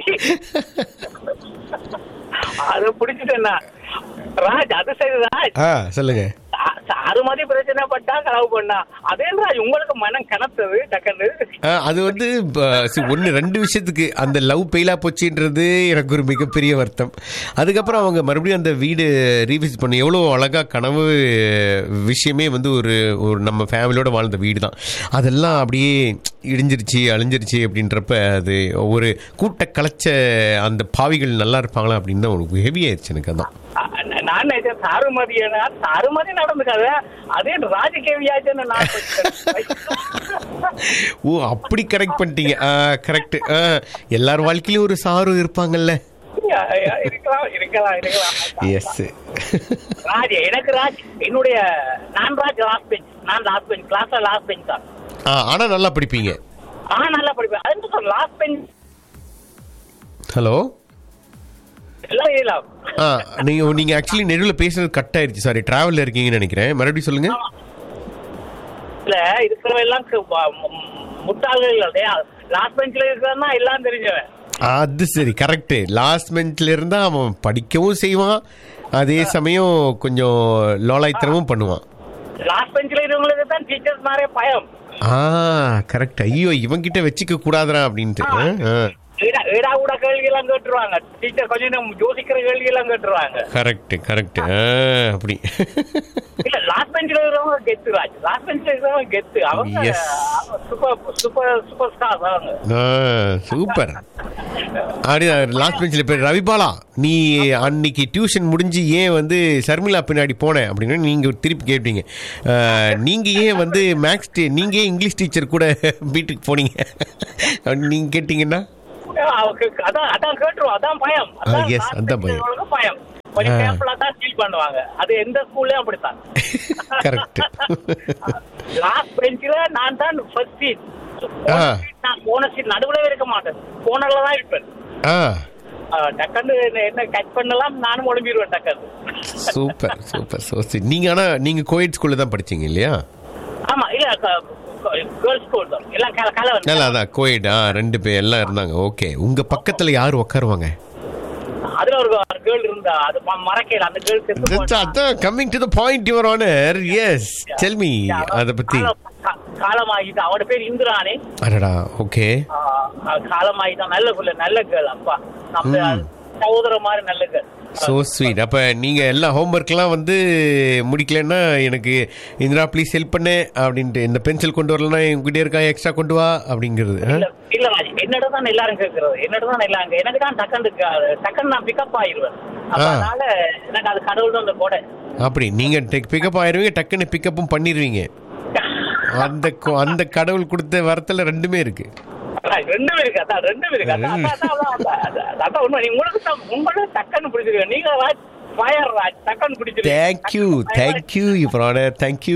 அது பிடிச்சிட்டேன்னா ராஜ் அது சரி ராஜ் ஆ சொல்லுங்க சா- சாரு மாதிரி பிரச்சனை பட்டா கனவு பண்ணா அதே ராஜ் உங்களுக்கு மனம் கனத்தது டக்குன்னு ஆ, அது வந்து ஒன்று ரெண்டு விஷயத்துக்கு அந்த லவ் பெயிலா போச்சுன்றது எனக்கு ஒரு மிகப்பெரிய வருத்தம் அதுக்கப்புறம் அவங்க மறுபடியும் அந்த வீடு ரீவிசிட் பண்ணி எவ்வளோ அழகாக கனவு விஷயமே வந்து ஒரு ஒரு நம்ம ஃபேமிலியோட வாழ்ந்த வீடு தான் அதெல்லாம் அப்படியே இடிஞ்சிருச்சு அழிஞ்சிருச்சு அப்படின்றப்ப அது ஒரு கூட்ட கலைச்ச அந்த பாவிகள் நல்லா இருப்பாங்களா அப்படின்னு தான் ஒரு ஹெவி ஆயிடுச்சு எனக்கு அதான் அ- நான் நினைச்சேன் சாருமதினா சாருமதி நடந்துக்காத அதே ராஜகேவியாச்சுன்னு நான் கொஞ்சம் ஓ அப்படி கரெக்ட் பண்ணிட்டீங்க கரெக்ட் எல்லார் வாழ்க்கையிலும் ஒரு சாரு இருப்பாங்கல்ல இருக்கலாம் இருக்கலாம் இருக்கலாம் எஸ் ராஜ் எனக்கு ராஜ் என்னுடைய நான் ராஜ் லாஸ்ட் பெஞ்ச் நான் லாஸ்ட் பெஞ்ச் கிளாஸ்ல லாஸ்ட் பெஞ்ச் தான் ஆ ஆனால் நல்லா படிப்பீங்க ஆ நல்லா படிப்பேன் அது சார் லாஸ்ட் பெஞ்ச் ஹலோ எல்லாம் எழுதலாம் ஆ நீங்கள் நீங்கள் ஆக்சுவலி நெடுவில் பேசுறது கட் ஆயிருச்சு சாரி ட்ராவலில் இருக்கீங்கன்னு நினைக்கிறேன் மறுபடியும் சொல்லுங்கள் இல்ல இருக்கிறவன் எல்லாம் கு- வ- மு- முட்டாள்கள் இல்லையா லாஸ்ட் பெஞ்ச்ல இருக்கிறதா எல்லாம் தெரிஞ்சவன் அது சரி கரெக்டு லாஸ்ட் பெஞ்சில் இருந்தால் அவன் படிக்கவும் செய்வான் அதே சமயம் கொஞ்சம் லோலாய்த்தனமும் பண்ணுவான் லாஸ்ட் பெஞ்ச்ல இருக்கிறவங்களுக்கு தான் டீச்சர்ஸ் மாதிரி பயம் ஆ கரெக்ட் ஐயோ இவன்கிட்ட வச்சுக்க கூடாதுடா அப்படின்ட்டு ஆ, ஆ. ஏடா- ஏடா கூட கேள்வி எல்லாம் கேட்டுருவாங்க டீச்சர் கொஞ்சம் நேரம் யோசிக்கிற கேள்வி எல்லாம் கேட்டுருவாங்க கரெக்ட் கரெக்ட் அப்படி இல்ல லாஸ்ட் பெஞ்சில் இருக்கிறவங்க கெத்து ராஜ் லாஸ்ட் பெஞ்சில் இருக்கிறவங்க கெத்து அவங்க Yes. Super super super star அவங்க சூப்பர் அப்படி லாஸ்ட் பெஞ்சில் பேர் ரவிபாலா நீ அன்னைக்கு டியூஷன் முடிஞ்சு ஏன் வந்து சர்மிளா பின்னாடி போனேன் அப்படின்னு நீங்க திருப்பி கேட்டீங்க அஹ், நீங்க ஏன் வந்து மேக்ஸ் நீங்க ஏன் இங்கிலீஷ் டீச்சர் கூட வீட்டுக்கு போனீங்க அப்படின்னு நீங்க கேட்டீங்கன்னா அவங்களுக்கு அதான் அதான் கேட்டுருவோம் அதான் பயம் அதான் yes, last அதான் பயம். பெஞ்சில் உள்ளவங்களுக்கு பயம் கொஞ்சம் ஆ. கேர்ஃபுல்லா தான் ஃபீல் பண்ணுவாங்க அது எந்த ஸ்கூல்லயும் அப்படித்தான் கரெக்ட் லாஸ்ட் பெஞ்சில் நான் தான் ஃபர்ஸ்ட் சீட் ஆ. நான் போன சீட் நடுவுல இருக்க மாட்டேன் போனர்ல தான் இருப்பேன் ஆ ஆ, டக்குன்னு என்ன- என்ன கட் பண்ணலாம் நானும் ஒளிம்பிடுவேன் டக்குன்னு சூப்பர் சூப்பர் சோ நீங்க ஆனா நீங்க கோயட் ஸ்கூல்ல தான் படிச்சீங்க இல்லையா ஆமா இல்ல கேர்ள்ஸ் ஸ்கூல் தான் எல்லாம் கல கல நல்லா அதான் கோயட் ஆ ரெண்டு பேர் எல்லாம் இருந்தாங்க ஓகே உங்க பக்கத்துல யார் உட்காருவாங்க அதுல ஒரு கேர்ள் இருந்தா அது ம- மறக்கல அந்த கேர்ள் செத்து That's- போனா. அதான் coming to the point your honour yes tell me அத பத்தி காலம் கா- காலமாகிட்டு அவட பேர் இந்திராணி அடடா ஓகே ஆ, அவ காலமாகிட்டான் நல்ல புள்ள நல்ல கேர்ள் அப்பா நம்ம ம். சகோதர மாதிரி நல்ல கேர்ள் சோ ஸ்வீட் அப்ப நீங்க எல்லா ஹோம்ஒர்க்லாம் வந்து முடிக்கலன்னா எனக்கு இந்திரா ப்ளீஸ் ஹெல்ப் பண்ணு அப்படின்ட்டு இந்த பென்சில் கொண்டு வரலன்னா என்கிட்ட இருக்கா எக்ஸ்ட்ரா கொண்டு வா அப்படிங்கிறது ஆ? இல்ல இல்ல ராஜ் என்னோட தான் எல்லாரும் கேட்கறது என்னோட தான் எல்லாரும் எனக்கு தான் டக்குன்னு டக்குன்னு நான் பிக்கப் ஆயிருவேன் அப்ப ஆ. அதனால எனக்கு அது கடவுள் தான் அந்த கொடை அப்படி நீங்க பிக்கப் ஆயிருவீங்க டக்குன்னு பிக்கப்பும் பண்ணிடுவீங்க அந்த கொ- அந்த கடவுள் கொடுத்த வரத்துல ரெண்டுமே இருக்கு அதான் ரெண்டும் இருக்கு அதான் ரெண்டும் இருக்கு அதான் அதான், அதான், அதான், அதான், அதான், அதான் உண்மை நீங்க உங்களுக்கு தான் உங்களோட டக்குன்னு பிடிச்சிருக்கீங்க நீங்க ராஜ் ஃபயர் ராஜ் டக்குன்னு பிடிச்சிருக்கீங்க தேங்க்யூ தேங்க்யூ இப்போ தேங்க்யூ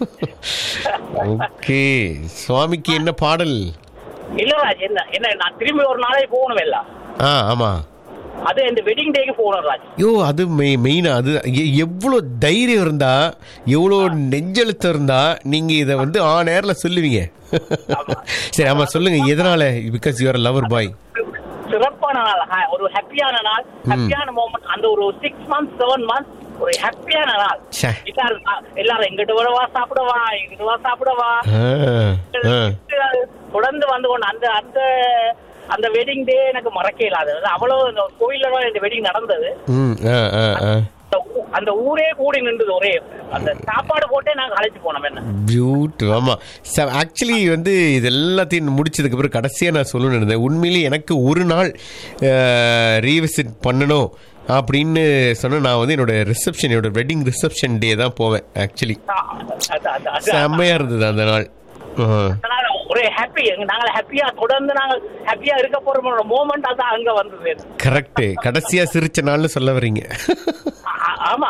ஓகே சுவாமிக்கு என்ன பாடல் இல்ல ராஜ் என்ன என்ன நான் திரும்பி ஒரு நாளே போகணும் எல்லாம் ஆ ஆமா அது இந்த வெட்டிங் டேக்கு போகணும் ராஜ் யோ அது மெய் மெயினா அது எ- எவ்வளோ தைரியம் இருந்தா எவ்வளோ நெஞ்செழுத்தம் இருந்தா நீங்க இதை வந்து ஆ நேரில் சொல்லுவீங்க சரி ஆமா சொல்லுங்க எதனால பிகாஸ் யூஆர் லவர் பாய் சிறப்பான நாள் ஹ- ஒரு ஹாப்பியான நாள் ஹாப்பியான மூமெண்ட் அந்த ஒரு சிக்ஸ் மந்த்ஸ் செவன் மந்த்ஸ் ஒரு ஹாப்பியான நாள் ச்சே. எல்லாரும் ஆ, எல்லாரும் எங்கிட்ட வரவா சாப்பிடவா எங்கிட்ட வா சாப்பிடவா தொடர்ந்து வந்து கொண்டு அந்த அந்த அந்த வெட்டிங் டே எனக்கு மறக்க இல்லாது அவ்வளவு இந்த கோயில்ல தான் இந்த வெட்டிங் நடந்தது ம் ஆ ஆ ஆ அந்த ஊ- அந்த ஊரே கூடி நின்றது ஒரே அந்த சாப்பாடு போட்டே நாங்க அழைச்சு போனோம் என்ன பியூட்டி ஆமா ஆக்சுவலி வந்து இது எல்லாத்தையும் முடிச்சதுக்கு அப்புறம் கடைசியாக நான் சொல்லணும்னு இருந்தேன் உண்மையிலேயே எனக்கு ஒரு நாள் ரீவிசிட் பண்ணணும் அப்படின்னு சொன்னா நான் வந்து என்னோட ரிசப்ஷன் என்னோட வெட்டிங் ரிசப்ஷன் டே தான் போவேன் ஆக்சுவலி அ- அது- அது- அது- செம்மையா இருந்தது அந்த நாள் ஆ. அதனால ஒரே ஹாப்பி நாங்க ஹாப்பியா தொடர்ந்து நாங்க ஹாப்பியா இருக்க போற மூமெண்ட் அதான் அங்க வந்தது கரெக்ட் கடைசியா சிரிச்ச நாள்னு சொல்ல வர்றீங்க ஆ- ஆ- ஆமா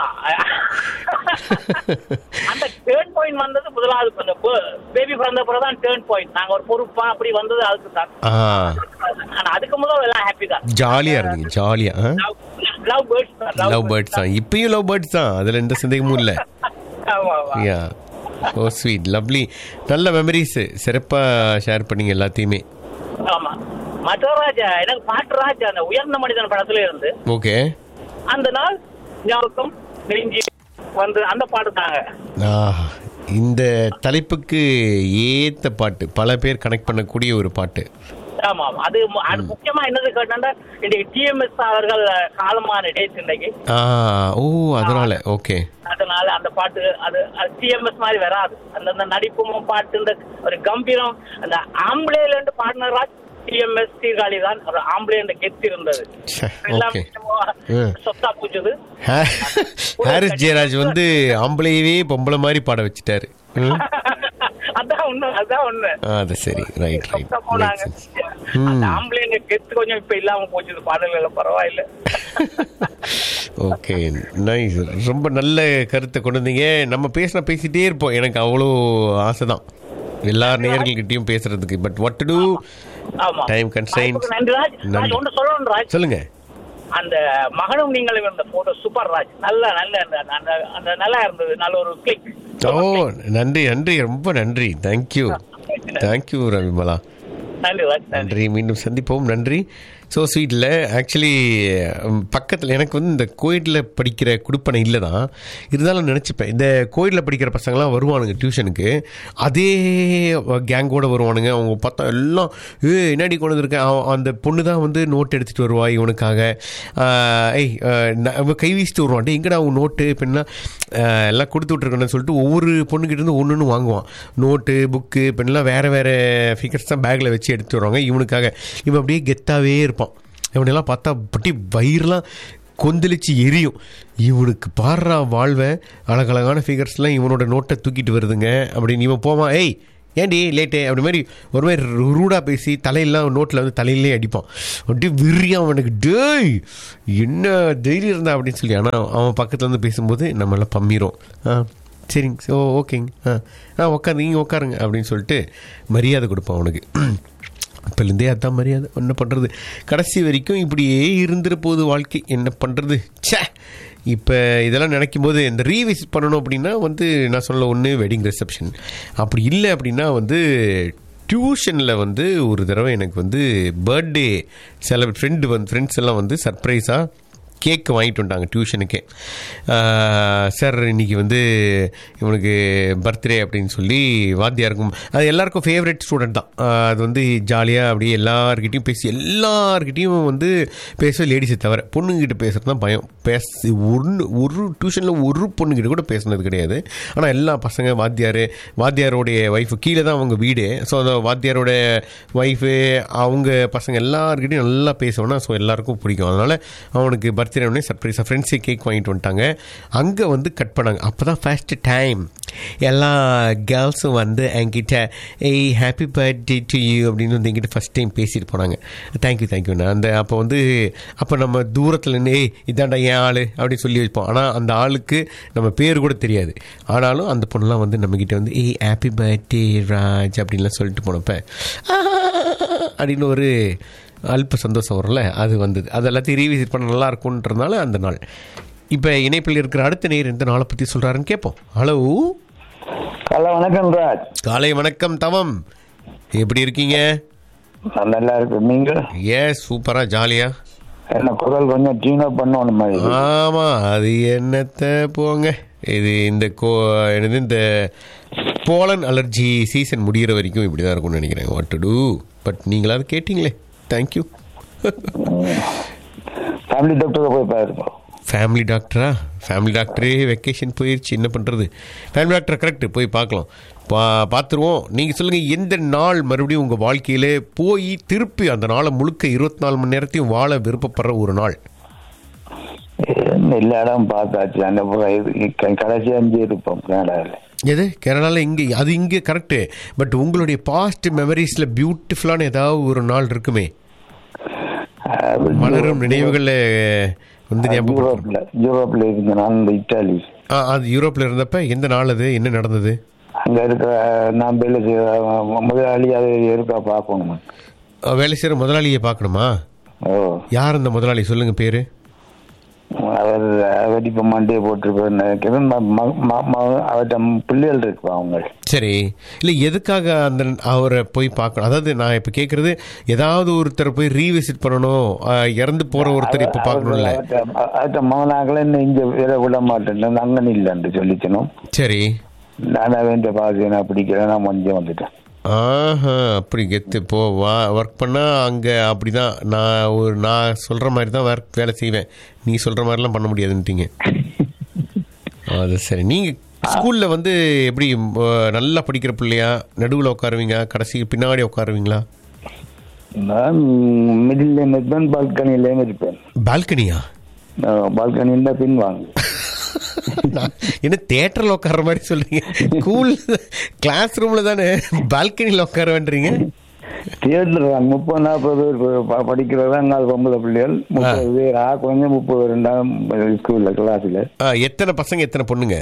அந்த டேர்ன் பாயிண்ட் வந்தது முதலாவது அந்த பேபி பிறந்த பிறகுதான் டேர்ன் பாயிண்ட் நாங்க ஒரு பொறுப்பா அப்படி வந்தது அதுக்கு தான் ஆ ஆனா அதுக்கு முதல்ல எல்லாம் ஹாப்பி தான் ஜாலியா இருந்தீங்க ஜாலியா லவ் பேர்ட்ஸ் தான் லவ் பேர்ட்ஸ் தான் இப்பயும் லவ் பேர்ட்ஸ் தான் அதுல எந்த சந்தேகமும் இல்லை ஆமா ஆமா யா ஓ ஸ்வீட் லவ்லி நல்ல மெமரிஸ் சிறப்பா ஷேர் பண்ணீங்க எல்லாத்தையுமே ஆமா மற்ற ராஜா எனக்கு பாட்டு ராஜா அந்த உயர்ந்த மனிதன் படத்துல இருந்து ஓகே அந்த நாள் ஞாபகம் நெருங்கி வந்து அந்த பாட்டு தாங்க ஆ, இந்த தலைப்புக்கு ஏத்த பாட்டு பல பேர் கனெக்ட் பண்ணக்கூடிய ஒரு பாட்டு ஆமா ஆமா. அது மு- அது முக்கியமா என்னது கேட்டா இன்னைக்கு டிஎம்எஸ் அவர்கள் காலமான டேட் இன்னைக்கு ஆ ஓ அதனால ஓகே அதனால அந்த பாட்டு அது டிஎம்எஸ் மாதிரி வராது அந்த அந்த நடிப்பும் பாட்டு இந்த ஒரு கம்பீரம் அந்த ஆம்பளேல இருந்து பாடினரா டிஎம்எஸ் சீர்காழி தான் ஒரு ஆம்பளை கெத்து இருந்தது எல்லாம் ஓகே ம். சொத்தா பூச்சது ஹாரிஸ் ஜெயராஜ் வந்து ஆம்பளையவே பொம்பளை மாதிரி பாட வச்சுட்டாரு ம்? அதான் உண்மை அதான் உண்மை ஆ, அது சரி ரைட் ரைட் சொத்தா போனாங்க அந்த ஆம்பளைங்க கெத்து கொஞ்சம் இப்ப இல்லாம போச்சுது பாடல்கள் பரவாயில்ல ஓகே நைஸ் ரொம்ப நல்ல கருத்தை கொண்டு வந்தீங்க நம்ம பேசினா பேசிட்டே இருப்போம் எனக்கு அவ்வளோ ஆசை தான் எல்லா நேயர்கள்கிட்டயும் பேசுறதுக்கு பட் வாட் டு டூ ஆமா டைம் கன்ஸ்டைன்ஸ் நன்றி ராஜ் ராஜ் ஒன்று சொல்லணும் ராஜ் சொல்லுங்க அந்த மகனும் நீங்களும் இருந்த போட்டோ சூப்பர் ராஜ் நல்ல நல்ல அந்த அந்த அந்த நல்லா இருந்தது நல்ல ஒரு கிளிக் ஓ நன்றி நன்றி ரொம்ப நன்றி தேங்க்யூ தேங்க்யூ ரவிமலா நன்றி ராஜ் நன்றி நன்றி மீண்டும் சந்திப்போம் நன்றி ஸோ ஸ்வீட்டில் ஆக்சுவலி பக்கத்தில் எனக்கு வந்து இந்த கோயிலில் படிக்கிற குடுப்பனை இல்லை தான் இருந்தாலும் நினச்சிப்பேன் இந்த கோயிலில் படிக்கிற பசங்களாம் வருவானுங்க டியூஷனுக்கு அதே கேங்கோட வருவானுங்க அவங்க பார்த்தா எல்லாம் ஏ என்னடி கொண்டு வந்திருக்கேன் அவன் அந்த பொண்ணு தான் வந்து நோட் எடுத்துகிட்டு வருவா இவனுக்காக ஆஹ், ஏய் ஆஹ், நான் அவன் கை வீசிட்டு வருவான் டே எங்கடா அவன் நோட்டு பெண்ணா எல்லாம் கொடுத்து விட்ருக்கேன்னு சொல்லிட்டு ஒவ்வொரு பொண்ணுக்கிட்ட இருந்து ஒன்று ஒன்று வாங்குவான் நோட்டு புக்கு பெண்ணெலாம் வேறு வேறு ஃபிகர்ஸ் தான் பேக்கில் வச்சு எடுத்து வருவாங்க இவனுக்காக இவன் அப்படியே கெத்தாவே இருப்பான் இவனெல்லாம் பார்த்தா பட்டி வயிறுலாம் கொந்தளிச்சு எரியும் இவனுக்கு பாடுறா வாழ்வை அழகழகான ஃபிகர்ஸ்லாம் இவனோட நோட்டை தூக்கிட்டு வருதுங்க அப்படின்னு இவன் போவான் ஏய் ஏன்டி லேட்டு அப்படி மாதிரி ஒரு மாதிரி ரூடாக பேசி தலையெல்லாம் நோட்டில் வந்து தலையிலே அடிப்பான் அப்படியே விரியான் அவனுக்கு டேய் என்ன தைரியம் இருந்தா அப்படின்னு சொல்லி ஆனால் அவன் பக்கத்துல இருந்து பேசும்போது நம்மளாம் பம்மிரும் ஆ சரிங்க ஓ ஓகேங்க ஆ ஆ உட்காந்து நீங்கள் உட்காருங்க அப்படின்னு சொல்லிட்டு மரியாதை கொடுப்பான் அவனுக்கு அப்போலேருந்தே அதான் மரியாதை என்ன பண்ணுறது கடைசி வரைக்கும் இப்படியே இருந்துற போகுது வாழ்க்கை என்ன பண்ணுறது ச்சே இப்போ இதெல்லாம் நினைக்கும் போது இந்த ரீவிசிட் பண்ணணும் அப்படின்னா வந்து நான் சொல்ல ஒன்று வெட்டிங் ரிசப்ஷன் அப்படி இல்லை அப்படின்னா வந்து டியூஷனில் வந்து ஒரு தடவை எனக்கு வந்து பர்த்டே சில ஃப்ரெண்டு வந்து ஃப்ரெண்ட்ஸ் எல்லாம் வந்து சர்ப்ரைஸாக கேக் வாங்கிட்டு வந்துட்டாங்க டியூஷனுக்கே சார் இன்னைக்கு வந்து இவனுக்கு பர்த்டே அப்படின்னு சொல்லி வாத்தியாருக்கும் அது எல்லாருக்கும் ஃபேவரட் ஸ்டூடெண்ட் தான் ஆஹ் அது வந்து ஜாலியாக அப்படியே எல்லார்கிட்டையும் பேசி எல்லார்கிட்டையும் வந்து பேச லேடிஸை தவிர பொண்ணுங்கிட்ட பேசுறது தான் பயம் பேச ஒன்று ஒரு டியூஷனில் ஒரு பொண்ணுங்கிட்ட கூட பேசுனது கிடையாது ஆனால் எல்லா பசங்க வாத்தியார் வாத்தியாரோடைய ஒய்ஃபு கீழே தான் அவங்க வீடு ஸோ அந்த வாத்தியாரோட ஒய்ஃபு அவங்க பசங்க எல்லாருக்கிட்டையும் நல்லா பேசுவேன்னா ஸோ எல்லாருக்கும் பிடிக்கும் அதனால் அவனுக்கு பர்த்டே உடனே சர்ப்ரைஸாக ஃப்ரெண்ட்ஸே கேக் வாங்கிட்டு வந்துட்டாங்க அங்கே வந்து கட் பண்ணாங்க அப்போ தான் ஃபஸ்ட்டு டைம் எல்லா கேர்ள்ஸும் வந்து என்கிட்ட ஏய் ஹாப்பி பர்த்டே டு யூ அப்படின்னு வந்து என்கிட்ட ஃபஸ்ட் டைம் பேசிட்டு போனாங்க தேங்க்யூ தேங்க்யூண்ணா அந்த அப்போ வந்து அப்போ நம்ம தூரத்தில் நின்று ஏய் இதாண்டா என் ஆள் அப்படின்னு சொல்லி வைப்போம் ஆனால் அந்த ஆளுக்கு நம்ம பேர் கூட தெரியாது ஆனாலும் அந்த பொண்ணுலாம் வந்து நம்மக்கிட்ட வந்து ஏய் ஹாப்பி பர்த்டே ராஜ் அப்படின்லாம் சொல்லிட்டு போனப்ப அப்படின்னு ஒரு அல்ப சந்தோஷம் வரும்ல அது வந்தது அது எல்லாத்தையும் ரீவிசிட் பண்ண நல்லா இருக்கும்ன்றதுனால அந்த நாள் இப்போ இணைப்பில் இருக்கிற அடுத்த நேர் எந்த நாளை பற்றி சொல்கிறாருன்னு கேட்போம் ஹலோ ஹலோ வணக்கம் ராஜ் காலை வணக்கம் தவம் எப்படி இருக்கீங்க நான் நல்லா இருக்கு நீங்க ஏ சூப்பரா ஜாலியா என்ன குரல் கொஞ்சம் டியூன் அப் பண்ணணும் மாதிரி ஆமா அது என்னத்த போங்க இது இந்த கோ என்னது இந்த போலன் அலர்ஜி சீசன் முடிகிற வரைக்கும் இப்படி தான் இருக்கும்னு நினைக்கிறேன் வாட் டு டூ பட் நீங்களாவது கேட்டிங்களே தேங்க்யூ ஃபேமிலி டாக்டர் போய் பாருங்க ஃபேமிலி டாக்டரா ஃபேமிலி டாக்டரே வெக்கேஷன் போயிடுச்சு என்ன பண்ணுறது ஃபேமிலி டாக்டர் கரெக்ட் போய் பார்க்கலாம் பா பார்த்துருவோம் நீங்கள் சொல்லுங்கள் எந்த நாள் மறுபடியும் உங்கள் வாழ்க்கையில் போய் திருப்பி அந்த நாளை முழுக்க இருபத்தி நாலு மணி நேரத்தையும் வாழ விருப்பப்படுற ஒரு நாள் என்ன எல்லா இடம் பார்த்தாச்சு அந்த புறம் இது க- கடைசி அஞ்சு இருப்போம் கனடாவில் எது கேரளாவில் இங்கே அது இங்கே கரெக்டு பட் உங்களுடைய பாஸ்ட் மெமரிஸில் பியூட்டிஃபுல்லான ஏதாவது ஒரு நாள் இருக்குமே மலரும் நினைவுகளில் வந்து ஞாபகம் யூரோப்ல யூரோப்ல இருந்து நான் இந்த இட்டாலி ஆ அது யூரோப்பில் இருந்தப்ப எந்த நாள் அது என்ன நடந்தது அங்க இருக்கிற நான் வேலை செய்ய முதலாளி அது இருக்கா பார்க்கணும் ஆ, வேலை செய்கிற முதலாளியை பார்க்கணுமா ஓ யார் அந்த முதலாளி சொல்லுங்கள் பேர் அவர் அவர் இப்போ மண்டே போட்டிருப்பாரு நினைக்கிறேன் ம- ம- ம- ம- அவர்கிட்ட பிள்ளைகள் இருக்கு அவங்க சரி இல்லை எதுக்காக அந்த அவரை போய் பார்க்கணும் அதாவது நான் இப்போ கேட்குறது ஏதாவது ஒருத்தரை போய் ரீவிசிட் பண்ணணும் ஆ, இறந்து போகிற ஒருத்தர் இப்போ பார்க்கணும்ல அவர்கிட்ட மகனாக்களை இன்னும் இங்க வேற விட மாட்டேன் அங்கன்னு இல்லைன்னு சொல்லிக்கணும் சரி நான் அவன் பாசி நான் பிடிக்கிறேன் நான் கொஞ்சம் வந்துட்டேன் ஆஹா அப்படி கெத்து இப்போ வா ஒர்க் பண்ணால் அங்கே அப்படி தான் நான் ஒரு நான் சொல்கிற மாதிரி தான் ஒர்க் வேலை செய்வேன் நீ சொல்கிற மாதிரிலாம் பண்ண முடியாதுன்ட்டீங்க அது சரி நீங்கள் ஸ்கூலில் வந்து எப்படி அஹ், நல்லா படிக்கிற பிள்ளையா நடுவில் உட்காருவீங்க கடைசி பின்னாடி உட்காருவீங்களா நான் மிடில் இருப்பேன் பால்கனிலேயும் இருப்பேன் பால்கனியா பால்கனி இருந்தா பின் வாங்க நான் என்ன தேட்டரில் உட்கார்ற மாதிரி சொல்கிறீங்க ஸ்கூல் கிளாஸ் ரூமில் தானே பால்கனியில் உட்கார வேண்டுறீங்க தியேட்டர் தான் முப்பது நாற்பது பேர் ப- படிக்கிறதா அங்கே பொம்பளை பிள்ளைகள் முப்பது பேர் ஆ கொஞ்சம் முப்பது பேர் இருந்தாலும் ஸ்கூல்ல கிளாஸ்ல ஆ, எத்தனை பசங்க எத்தனை பொண்ணுங்க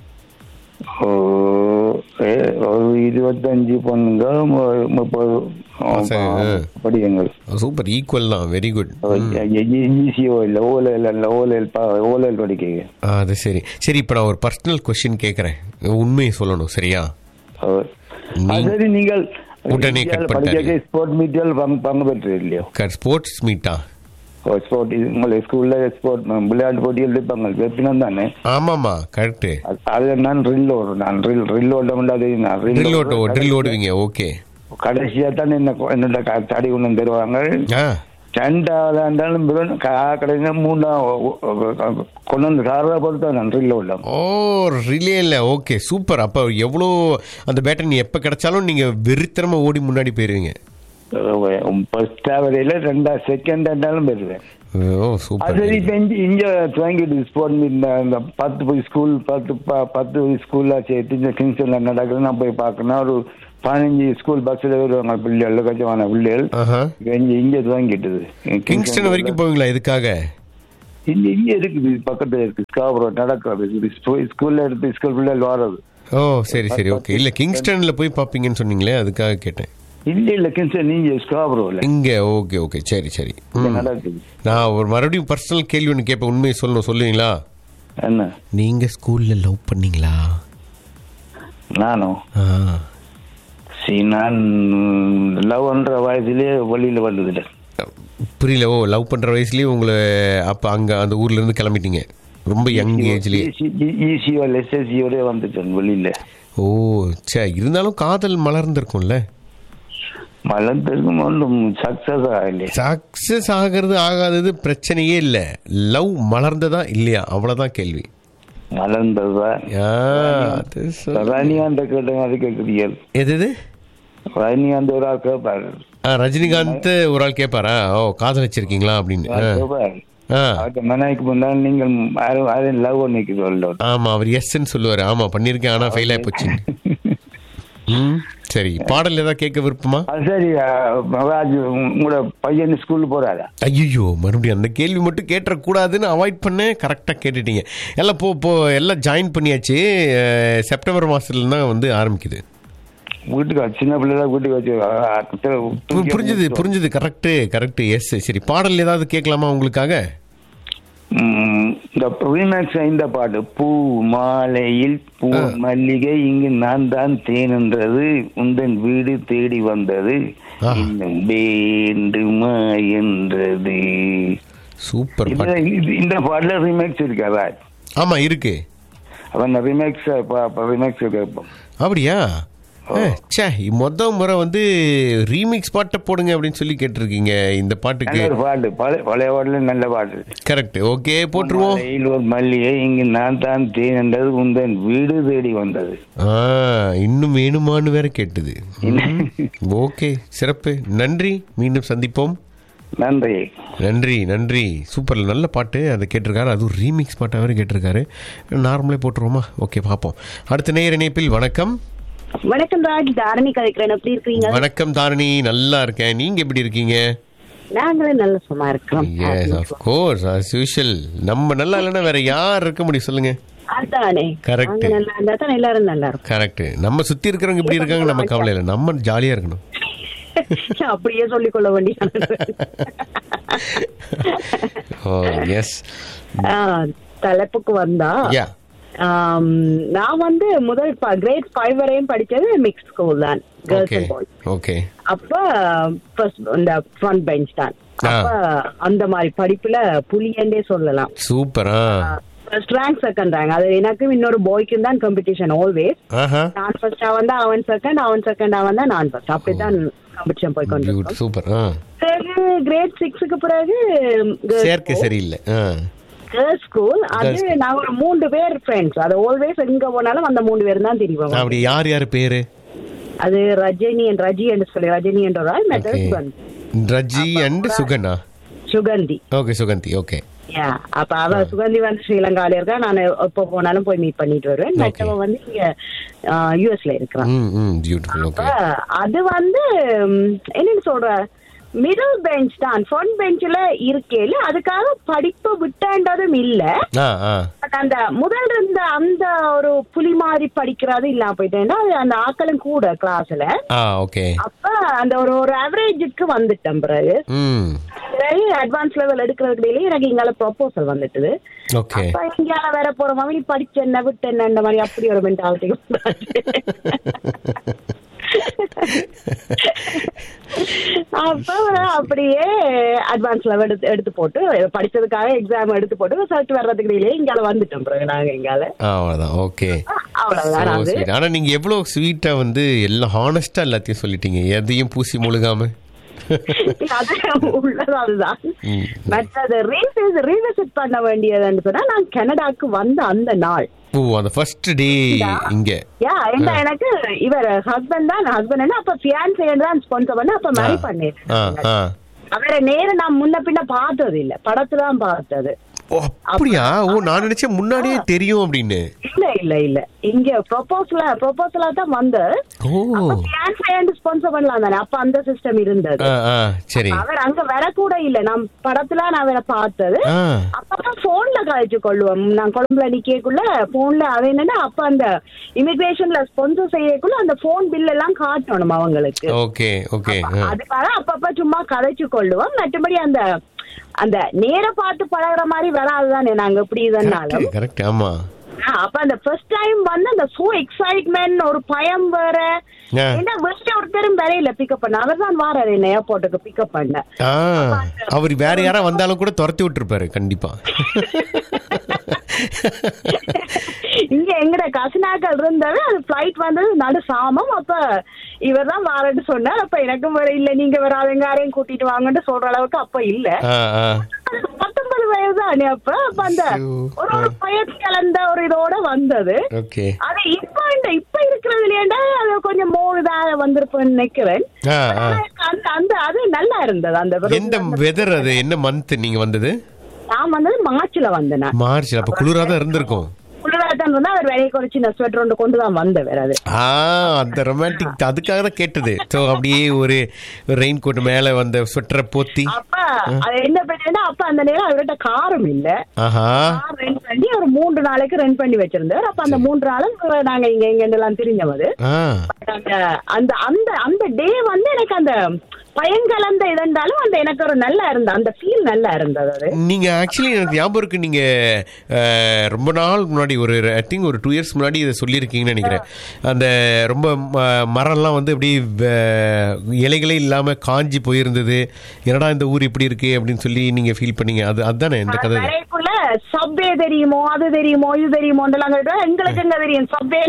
ஒரு இருபத்தஞ்சு பொண்ணுங்க மு- முப்பது பசங்க, ஆ. படிக்கங்கள் சூப்பர் ஈக்குவல் தான் வெரி குட் ஈஸியோ இல்லை ஓலையில் இல்லை ஓலையில் ஓலையில் படிக்க அது சரி சரி இப்போ நான் ஒரு பர்சனல் கொஸ்டின் கேட்குறேன் உண்மையை சொல்லணும் சரியா ஆ, சரி நீங்கள் உடனே cut பண்ணிட்டாரு. ஸ்போர்ட் மீட்டில் பங்கு பங்கு பெற்று இல்லையோ ஸ்போர்ட்ஸ் மீட்டா ஸ்போர்ட் உங்களை ஸ்கூல்ல ஸ்போர்ட் விளையாட்டு போட்டிகள் வைப்பாங்க வெப்பினம் தானே ஆமாமா கரெக்ட் அது- அது நான் ரில் ஓடும் நான் ரில் ரில் ஓட்ட முடியாது நான் ரில் ட்ரில் ஓட்டு ஓடுவேன். ட்ரில் ஓடுவீங்க ஓகே கடைசியா தான் என்ன கொ- என்னோட க- தடி கொண்டு வந்து தருவாங்க ஆ ரெண்டாவது ஆண்டாலும் பிறகு கா- கடைசியா மூணாவது கொண்டு வந்து சாரதா பொறுத்தா நான் ரில் ஓடலாம் ஓ ரிலே இல்லை ஓகே சூப்பர் அப்போ எவ்வளோ அந்த பேட்டர் நீ எப்போ கிடைச்சாலும் நீங்கள் வெறித்தனமாக ஓடி முன்னாடி போயிருவீங்க ஃபர்ஸ்ட் வரையில ரெண்டா செகண்ட் ஆண்டாலும் பெறுவேன் ஓ அது சூப்பர் சரி இப்ப இங்க இங்க துவங்கிட்டு ஸ்போர்ட் மீட் இந்த பத்து போய் ஸ்கூல் பத்து ப- பத்து ஸ்கூல்ல சேர்த்து இந்த கிங்ஸ்டன்ல நடக்குது நான் போய் பார்க்கணும் ஒரு பதினஞ்சு ஸ்கூல் பஸ்ல வருவாங்க பிள்ளைகள் கச்சமான பிள்ளைகள் ஆஹா இப்ப இங்க இங்க துவங்கிட்டுது கிங்ஸ்டன் வரைக்கும் போவீங்களா இதுக்காக இங்க இங்க இருக்குது பக்கத்துல இருக்கு ஸ்காபுரோ நடக்கிறது ஸ்கூல்ல எடுத்து ஸ்கூல் பிள்ளைகள் வர்றது ஓ சரி சரி ஓகே இல்லை கிங்ஸ்டனில் போய் பார்ப்பீங்கன்னு சொன்னீங்களே அதுக்காக கேட்டேன் இல்ல இல்ல கிங்ஸ்டன் நீங்க ஸ்காபுரோல இங்கே ஓகே ஓகே சரி சரி இங்க ம். நடக்குது நான் ஒரு மறுபடியும் பர்சனல் கேள்வி ஒன்று கேட்பேன் உண்மையை சொல்லணும் சொல்லுவீங்களா என்ன நீங்கள் ஸ்கூலில் லவ் பண்ணீங்களா நானும் ஆ சரி நான் லவ் பண்ற வயசுலயே வெளியில வந்ததுல புரியல ஓ லவ் பண்ணுற வயசுலேயே உங்களை அப்போ அங்கே அந்த ஊர்லேருந்து கிளம்பிட்டீங்க ரொம்ப யங் ஏஜ்லேயே ஈசிஓ எஸ்எஸ்சியோட வந்துட்டேன் வெளியில ஓ சே இருந்தாலும் காதல் மலர்ந்திருக்கும்ல மலர்ந்ததுக்கும் ஒன்றும் சக்சஸ் ஆகலையே சக்சஸ் ஆகிறது ஆகாதது பிரச்சனையே இல்லை லவ் மலர்ந்ததா இல்லையா அவ்வளோதான் கேள்வி மலர்ந்ததா ஆ, அது சொ- ரஜினிகாந்த கேட்ட மாதிரி கேட்குறீர்கள் எது இது ரஜினிகாந்த் ஒரு ஆள் கேட்பாரு ஆ, ரஜினிகாந்த் ஒரு ஆள் கேட்பாரா ஓ காதலிச்சிருக்கீங்களா அப்படின்னு ஆ. கேட்பாரு ஆ அவர்கிட்ட மனைவிக்கு முன்னால் நீங்கள் யாரும் யாரும் லவ் பண்ணிக்கு சொல்லணும் ஆமா அவர் எஸ்ன்னு சொல்லுவாரு ஆமா பண்ணிருக்கேன் ஆனா ஃபெயில் ஆகி போச்சு ம் சரி பாடல் ஏதாவது கேட்க விருப்பமா அது சரி அஹ், மகாராஜ் உங்களோட பையன் ஸ்கூல் போறாரா ஐயோ மறுபடியும் அந்த கேள்வி மட்டும் கேட்டக்கூடாதுன்னு அவாய்ட் பண்ண கரெக்டாக கேட்டுட்டீங்க எல்லாம் போ போ எல்லாம் ஜாயின் பண்ணியாச்சு அஹ், செப்டம்பர் மாசத்துல தான் வந்து ஆரம்பிக்குது வீட்டுக்கு வச்சு, சின்ன பிள்ளைல வீட்டுக்கு வச்சு அஹ், பு- தூக்கி புரிஞ்சுது புரிஞ்சுது கரெக்டு கரெக்டு எஸ் சரி பாடல் ஏதாவது கேட்கலாமா உங்களுக்காக ம், இந்த ரீமேக்ஸ் இந்த பாட்டு பூ மாலையில் பூ மல்லிகை இங்கு நான் தான் தேனென்றது உந்தன் வீடு தேடி வந்தது ஆ. இன்னும் வேண்டுமா என்றது சூப்பர் இதுல பாட்டு இது- இந்த பாட்டுல ரீமேக்ஸ் இருக்காதா ஆமா இருக்கு அவன் ரீமேக்ஸ் ரீமேக்ஸ் கேட்போம் அப்படியா ஏ, ச்சே மொத முறை வந்து ரீமிக்ஸ் பாட்டை போடுங்க அப்படின்னு சொல்லி கேட்டிருக்கீங்க இந்த பாட்டுக்கு நல்ல ஒரு பாட்டு பழைய பழைய பாட்டுல நல்ல பாட்டு கரெக்ட் ஓகே போட்டுருவோம் மாலையில் ஒரு மல்லிகை இங்கு நான் தான் தேனென்றது உந்தன் வீடு தேடி வந்தது ஆ இன்னும் வேணுமான்னு வேற கேட்டது ஓகே சிறப்பு நன்றி மீண்டும் சந்திப்போம் நன்றி நன்றி நன்றி சூப்பர் நல்ல பாட்டு அதை கேட்டிருக்காரு அதுவும் ரீமிக்ஸ் பாட்டை வேறு கேட்டிருக்காரு நார்மலே போட்டுருவோமா ஓகே பார்ப்போம் அடுத்த நேர இணைப்பில் வணக்கம் வணக்கம் ராஜ் தாரணி கதைக்கிறேன் எப்படி இருக்கீங்க வணக்கம் தாரணி நல்லா இருக்கேன் நீங்க எப்படி இருக்கீங்க நாங்களும் நல்ல சும்மா இருக்கிறோம் yes of course as usual நம்ம நல்லா இல்லைன்னா வேற யார் இருக்க முடியும் சொல்லுங்க அதானே Correct. நாங்க நல்லா இருந்தா தான் எல்லாரும் நல்லா இருக்கும் கரெக்ட் நம்ம சுத்தி இருக்கிறவங்க இப்படி இருக்காங்க நம்ம கவலை இல்லை நம்ம ஜாலியா இருக்கணும் அப்படியே சொல்லிக் கொள்ள வேண்டிய ஓ எஸ் தலைப்புக்கு வந்தா யா ஆம், நான் வந்து முதல் கிரேட் ஃபைவ் வரையும் படிச்சது மிக்ஸ் ஸ்கூல் தான் girls okay and boys okay அப்ப first இந்த ஃப்ரண்ட் பெஞ்ச் தான் ஆ. அப்ப அந்த மாதிரி படிப்புல புலியண்டே சொல்லலாம் சூப்பரா ஃபர்ஸ்ட் ரேங்க் செகண்ட் ரேங்க் அது எனக்கும் இன்னொரு பாய்க்கும் தான் காம்படிஷன் ஆல்வேஸ் ஆஹா நான் ஃபர்ஸ்டா வந்தா அவன் செகண்ட் அவன் செகண்டா வந்தா நான் ஃபர்ஸ்ட் அப்படிதான் காம்படிஷன் போய் கொண்டு பியூட் சூப்பர் ஆ பிறகு கிரேட் சிக்ஸுக்கு பிறகு சேர்க்கை சரியில்லை ஆ கேர்ள்ஸ் ஸ்கூல் அது Girls school. நாங்க ஒரு மூன்று பேர் ஃப்ரெண்ட்ஸ் அது ஆல்வேஸ் எங்க போனாலும் அந்த மூணு பேர் தான் தெரியும் அப்படி யார் யார் பேரு அது ரஜினி and ரஜி என்று சொல்லி ரஜினி என்ற ஒரு ஆள் method okay Sugandhi Raji and Sugana Sugandhi okay Sugandhi okay yeah அப்ப அவ சுகந்தி வந்து ஸ்ரீலங்கால இருக்கா நான் எப்போ போனாலும் போய் மீட் பண்ணிட்டு வருவேன் மற்றவ வந்து இங்க யூஎஸ்ல இருக்கிறான் ம் ம் பியூட்டிஃபுல் அப்ப ஓகே அது வந்து ம், என்னன்னு சொல்ற மிடில் பெஞ்ச் தான் ஃப்ரண்ட் பெஞ்ச்ல இருக்கேல அதுக்காக படிப்பு விட்டாண்டதும் இல்ல ஆ ஆ But அந்த முதல் இருந்த அந்த ஒரு புலி மாதிரி படிக்கிறது இல்லாம போயிட்டேன்னா அது அந்த ஆக்களும் கூட கிளாஸ்ல ஆ ஓகே அப்ப அந்த ஒரு ஒரு அவரேஜுக்கு வந்துட்டேன் பிறகு ம் பிறகு அட்வான்ஸ் லெவல் எடுக்கிறதுக்கு இடையில எனக்கு இங்கால ப்ரொபோசல் வந்துட்டுது ஓகே அப்ப இங்கால வேற போற மாதிரி படிச்ச என்ன விட்டு என்ன மாதிரி அப்படி ஒரு மென்டாலிட்டி அப்ப அப்படியே அட்வான்ஸ் லெவல் எடுத்து எடுத்து போட்டு படிச்சதுக்காக எக்ஸாம் எடுத்து போட்டு ரிசல்ட் வர்றதுக்கு இடையிலே இங்கால வந்துட்டோம் பிறகு நாங்க இங்கால அவ்வளவுதான் ஓகே அவ்வளவுதான் அது ஆனா நீங்க எவ்வளவு ஸ்வீட்டா வந்து எல்லாம் ஹானஸ்டா எல்லாத்தையும் சொல்லிட்டீங்க எதையும் பூசி முழுகாம அது உள்ளது அதுதான் ம். பட் அது ரீவிசிட் ரீவிசிட் பண்ண வேண்டியதுன்னு சொன்னா நான் கனடாக்கு வந்த அந்த நாள் ஓ அந்த ஃபர்ஸ்ட் டே இங்க யா என்ன எனக்கு இவர் ஹஸ்பண்ட் தான் ஹஸ்பண்ட் அப்ப ஃபியான்சே தான் ஸ்பான்சர் பண்ண அப்ப மேரி பண்ணேன் ஆ ஆ அவரை நேரம் நான் முன்ன பின்ன பார்த்தது இல்ல படத்துல தான் பார்த்தது ஓ அப்படியா ஓ நான் நினைச்சேன் முன்னாடியே தெரியும் அப்படின்னு இல்ல இல்ல இல்ல இங்க ப்ரொபோசல ப்ரொபோசலா தான் வந்து ஓ ஃபியான்சே ஸ்பான்சர் பண்ணலாம் தானே அப்ப அந்த சிஸ்டம் இருந்தது ஆ ஆ சரி அவர் அங்க வரக்கூட இல்ல நான் படத்துல நான் அவரை பார்த்தது ஆ அப்பதான் போன்ல கழிச்சு கொள்ளுவோம் நான் கொழும்புல நிக்கக்குள்ள போன்ல அது என்னன்னா அப்ப அந்த இமிகிரேஷன்ல ஸ்பான்சர் செய்யக்குள்ள அந்த போன் பில் எல்லாம் காட்டணும் அவங்களுக்கு ஓகே ஓகே அதுக்காக அப்பப்ப சும்மா கதைச்சு கொள்ளுவோம் மற்றபடி அந்த அந்த நேர பார்த்து பழகுற மாதிரி வராதுதானே நாங்க இப்படி இதனாலும் கரெக்ட் ஆமா ஆ, அப்ப அந்த ஃபர்ஸ்ட் டைம் வந்து அந்த சோ எக்ஸைட்மெண்ட் ஒரு பயம் வேற ஆ. என்ன ஃபர்ஸ்ட் ஒருத்தரும் வரையில பிக்கப் பண்ண அவர் தான் வாராரு என்ன ஏர்போர்ட்டுக்கு பிக்கப் பண்ண ஆ அவர் வேற யாரா வந்தாலும் கூட துரத்தி விட்டுருப்பாரு கண்டிப்பா இங்க எங்கட கசினாக்கள் இருந்தது அது பிளைட் வந்தது நடு சாமம் அப்ப இவர் தான் வாரன்னு சொன்னார் அப்ப எனக்கும் வர இல்ல நீங்க வராதுங்க யாரையும் கூட்டிட்டு வாங்கன்னு சொல்ற அளவுக்கு அப்ப இல்ல ஆ ஆ பத்தொன்பது வயது தானே அப்ப அப்ப அந்த ஒரு ஒரு பயத்து கலந்த ஒரு இதோட வந்தது ஓகே அது இப்ப இந்த இப்ப இருக்கிறதுலேண்டா அது கொஞ்சம் மோழுதா வந்திருப்பேன்னு நினைக்கிறேன் ஆ ஆ அந்த அந்த அது நல்லா இருந்தது அந்த எந்த வெதர் அது என்ன மந்த் நீங்க வந்தது நான் வந்தது மார்ச்ல வந்தேன் நான் மார்ச் அப்ப குளிரா தான் இருந்திருக்கும் குளிராதான் இருந்தா அவர் வேலையை குறைச்சி நான் ஸ்வெட்டர் ஒன்று கொண்டு தான் வந்தவர் அது ஆ அந்த ரொமான்டிக் அதுக்காக தான் கேட்டது ஸோ அப்படியே ஒரு ரெயின் கோட் மேல வந்த ஸ்வெட்டரை போத்தி அப்ப அது என்ன பிரச்சனை அப்ப அந்த நேரம் அவர்கிட்ட காரம் இல்ல ஆஹா கார் ரெண்ட் பண்ணி ஒரு மூன்று நாளைக்கு ரெண்ட் பண்ணி வச்சிருந்தார் அப்ப அந்த மூன்று நாளும் நாங்க இங்க இங்க எல்லாம் தெரிஞ்சவது ஆ அந்த அந்த அந்த அந்த டே வந்து எனக்கு அந்த பயங்கலந்த இருந்தாலும் அந்த எனக்கு ஒரு நல்லா இருந்த அந்த ஃபீல் நல்லா இருந்தது அது நீங்க ஆக்சுவலி எனக்கு ஞாபகம் இருக்கு நீங்க அஹ், ரொம்ப நாள் முன்னாடி ஒரு ஐ திங்க் ஒரு டூ இயர்ஸ் முன்னாடி இதை சொல்லியிருக்கீங்கன்னு நினைக்கிறேன் அந்த ரொம்ப ம- மரம்லாம் வந்து இப்படி வ- இலைகளே இல்லாம காஞ்சி போயிருந்தது என்னடா இந்த ஊர் இப்படி இருக்கு அப்படின்னு சொல்லி நீங்க ஃபீல் பண்ணீங்க அது அதுதானே இந்த கதை வரைக்குள்ள சப்வே தெரியுமோ அது தெரியுமோ இது தெரியுமோன்றலாம் கேட்டா எங்களுக்கு எங்க தெரியும் சப்வே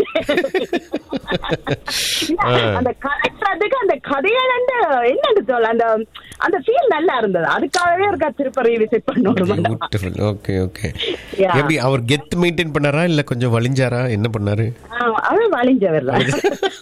அந்த கலெக்டறதுக்கு அந்த கதைகள் அந்த என்னன்னு சொல்ல அந்த அந்த ஃபீல் நல்லா இருந்தது அதுக்காகவே இருக்கா திருப்பதி விசிட் பண்ணணும் பியூட்டிஃபுல் ஓகே ஓகே Yeah. எப்படி அவர் கெத் மெயின்டைன் பண்ணாரா இல்ல கொஞ்சம் வலிஞ்சாரா என்ன பண்ணாரு அவன் வலிஞ்சவர் தான்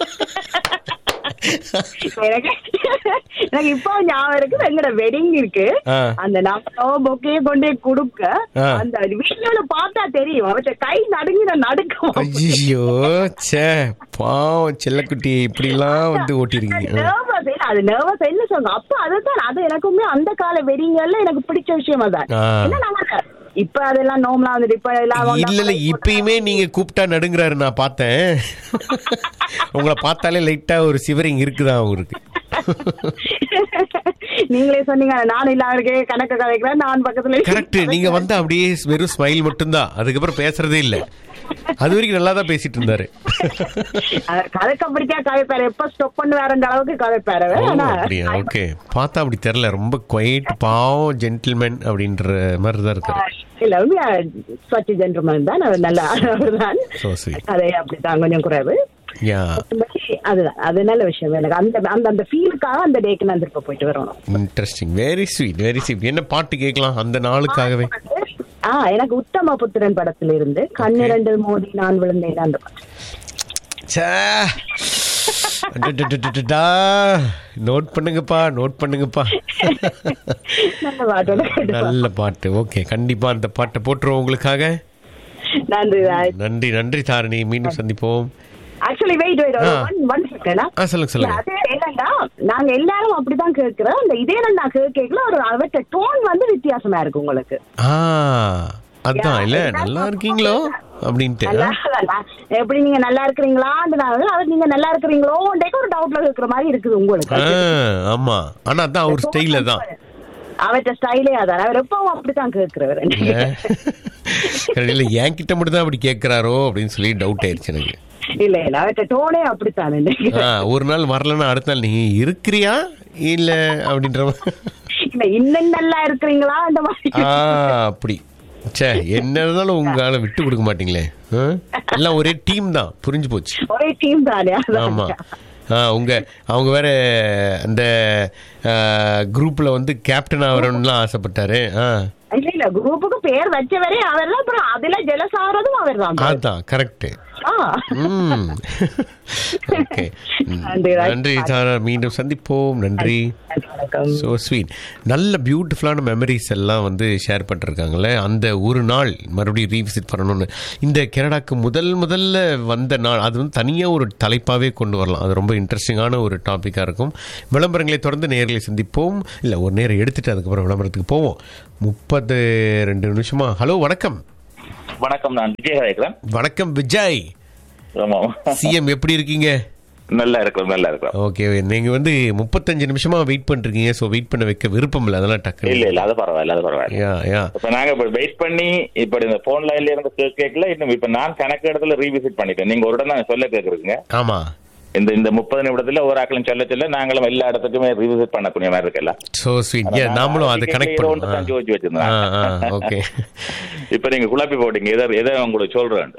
எனக்கு எனக்கு இப்போ ஞாபகம் இருக்கு எங்கட வெட்டிங் இருக்கு ஆ. அந்த நம்ம பொக்கைய கொண்டே கொடுக்க ஆ. அந்த வீடியோல பார்த்தா தெரியும் அவற்ற கை நடுங்கிற நடுக்கம் ஐயோ ச்சே பாவம் செல்லக்குட்டி இப்படிலாம் வந்து ஓட்டிருக்கீங்க நர்வஸ் அது நர்வஸ் என்ன சொல்லுங்க அப்ப அதுதான் அது எனக்குமே அந்த கால வெடிங்கள்ல எனக்கு பிடிச்ச விஷயம் அதான் ஆ. என்ன நாங்க இப்ப அதெல்லாம் நோம்லாம் வந்துட்டு இப்ப எல்லாம் இல்ல இல்ல இப்பயுமே நீங்க கூப்பிட்டா நடுங்குறாரு நான் பார்த்தேன் உங்களை பார்த்தாலே லைட்டா ஒரு சிவரிங் இருக்குதா அவருக்கு நீங்களே சொன்னீங்க நானும் இல்லாம இருக்கே கணக்கு கதைக்கிறேன் நான் பக்கத்துல கரெக்ட் நீங்க வந்து அப்படியே வெறும் ஸ்மைல் மட்டும்தான் அதுக்கப்புறம் பேசுறதே இல்ல அது வரைக்கும் நல்லா தான் பேசிட்டு இருந்தாரு அவர் கதைக்க பிடிக்கா கதைப்பாரு எப்ப ஸ்டாப் பண்ணு வேற அளவுக்கு கதைப்பாரு ஓ, ஆனா அப்படியா ஓகே பார்த்தா அப்படி தெரியல ரொம்ப குவைட் பாவம் ஜென்டில்மேன் அப்படின்ற மாதிரி தான் இருக்காரு இல்ல உண்மையா சச் ஜென்டில்மேன் தான் அவர் நல்ல அவர் தான் So sweet. அதே அப்படித்தான் கொஞ்சம் குறைவு யா மற்றபடி அதுதான் அது நல்ல விஷயம் எனக்கு அந்த அந்த அந்த ஃபீலுக்காக அந்த டேக்கு நான் திருப்ப போயிட்டு வரணும் interesting very sweet very sweet என்ன பாட்டு கேட்கலாம் அந்த நாளுக்காகவே ஆ எனக்கு உத்தம புத்திரன் படத்துல இருந்து கண்ணிரண்டில் மோதி நான் விழுந்தேன் அந்த பாட்டு. ச்சே. அடடடடடடா. நோட் பண்ணுங்கப்பா நோட் பண்ணுங்கப்பா நல்ல பாட்டோட கேட்டு நல்ல பாட்டு ஓகே கண்டிப்பா அந்த பாட்டை போட்டுருவோம் உங்களுக்காக நன்றி நன்றி நன்றி தாரணி மீண்டும் சந்திப்போம் ஆக்சுவலி வெயிட் வெயிட் ஆ. ஒன் ஒன் செகண்டா ஆ சொல்லுங்க சொல்லுங்க அது என்னன்னா நாங்க எல்லாரும் அப்படிதான் கேட்கிறோம் அந்த இதே நான் கேட்கல ஒரு அவற்ற டோன் வந்து வித்தியாசமா இருக்கு உங்களுக்கு ஆ அதான் இல்ல நல்லா இருக்கீங்களோ அப்படின்ட்டு நல்லா நல்லா- எப்படி நீங்க நல்லா இருக்கிறீங்களான்னு அவர் நீங்க நல்லா இருக்கிறீங்களோன்றக்கு ஒரு டவுட்ல இருக்கிற மாதிரி இருக்குது உங்களுக்கு ஆ, ஆமா ஆனா அதான் அவர் ஸ்டைல தான் அவற்ற ஸ்டைலே அதான் அவர் எப்பவும் அப்படித்தான் கேட்கிறவர் இல்ல என்கிட்ட மட்டும் தான் அப்படி கேட்கிறாரோ அப்படின்னு சொல்லி டவுட் ஆயிருச்சு எனக்கு இல்ல இல்ல அவற்ற டோனே அப்படித்தான் நினைக்கிறேன். ஆ, ஒரு நாள் வரலன்னா அடுத்த நாள் நீ இருக்கிறியா இல்ல அப்படின்ற மாதிரி. இல்ல இன்னும் நல்லா இருக்கிறீங்களா அந்த மாதிரி ஆ அப்படி சே என்ன இருந்தாலும் உங்க ஆளை விட்டு கொடுக்க மாட்டீங்களே ஆ? எல்லாம் ஒரே டீம் தான் புரிஞ்சு போச்சு ஒரே டீம் தானே அதான். ஆமா ஆ, உங்க அவங்க வேற அந்த குரூப்ல வந்து கேப்டன் ஆகணும்லாம் ஆசைப்பட்டாரு ஆ, இல்ல இல்ல குரூப்புக்கு பேர் வச்சவரே அவர் தான் அப்புறம் அதுல ஜெலஸ் ஆகிறதும் அவர் தான் அதான் கரெக்ட் ஆ. ம் ஓகே நன்றி, ராஜ். நன்றி தாரா மீண்டும் சந்திப்போம் நன்றி வணக்கம் ஸோ ஸ்வீட் நல்ல பியூட்டிஃபுல்லான மெமரிஸ் எல்லாம் வந்து ஷேர் பண்ணிருக்காங்களே அந்த ஒரு நாள் மறுபடியும் ரீவிசிட் பண்ணணும்னு இந்த கனடாக்கு முதல் முதல்ல வந்த நாள் அது வந்து தனியாக ஒரு தலைப்பாகவே கொண்டு வரலாம் அது ரொம்ப இன்ட்ரெஸ்டிங்கான ஒரு டாப்பிக்காக இருக்கும் விளம்பரங்களை தொடர்ந்து நேர்களை சந்திப்போம் இல்லை ஒரு நேரம் எடுத்துட்டு அதுக்கப்புறம் விளம்பரத்துக்கு போவோம் முப்பது ரெண்டு நிமிஷமா ஹலோ வணக்கம் வணக்கம் நான் விஜய் இருக்கிறேன் வணக்கம் விஜய் ஆமா சிஎம் எப்படி இருக்கீங்க நல்லா இருக்கிறோம் நல்லா இருக்கிறோம் ஓகே நீங்க வந்து முப்பத்தஞ்சு நிமிஷமா வெயிட் பண்ணிருக்கீங்க ஸோ வெயிட் பண்ண வைக்க விருப்பம் இல்லை அதெல்லாம் டக்கு இல்ல இல்ல அது பரவாயில்ல அது பரவாயில்ல யா யா இப்ப நாங்க இப்ப வெயிட் பண்ணி இப்ப இந்த போன் லைன்ல இருந்து கே- கேட்கல இன்னும் இப்ப நான் கணக்கு இடத்துல ரீவிசிட் பண்ணிட்டேன் நீங்க ஒரு இடம் தான் சொல்ல கேக்குறீங்க ஆமா இந்த இந்த முப்பது நிமிடத்துல ஒரு ஆக்களும் சொல்ல சொல்ல நாங்களும் எல்லா இடத்துக்குமே ரீவிசிட் பண்ணக்கூடிய மாதிரி இருக்குல்ல ஸோ ஸ்வீட் ஏ நாமளும் அதை கனெக்ட் ஒன்று தான் பண்ணுவோம் ஜோதிச்சு வச்சிருந்தேன் ஓகே இப்ப நீங்க குழப்பி போட்டீங்க எதை எதை உங்களுக்கு சொல்றேன்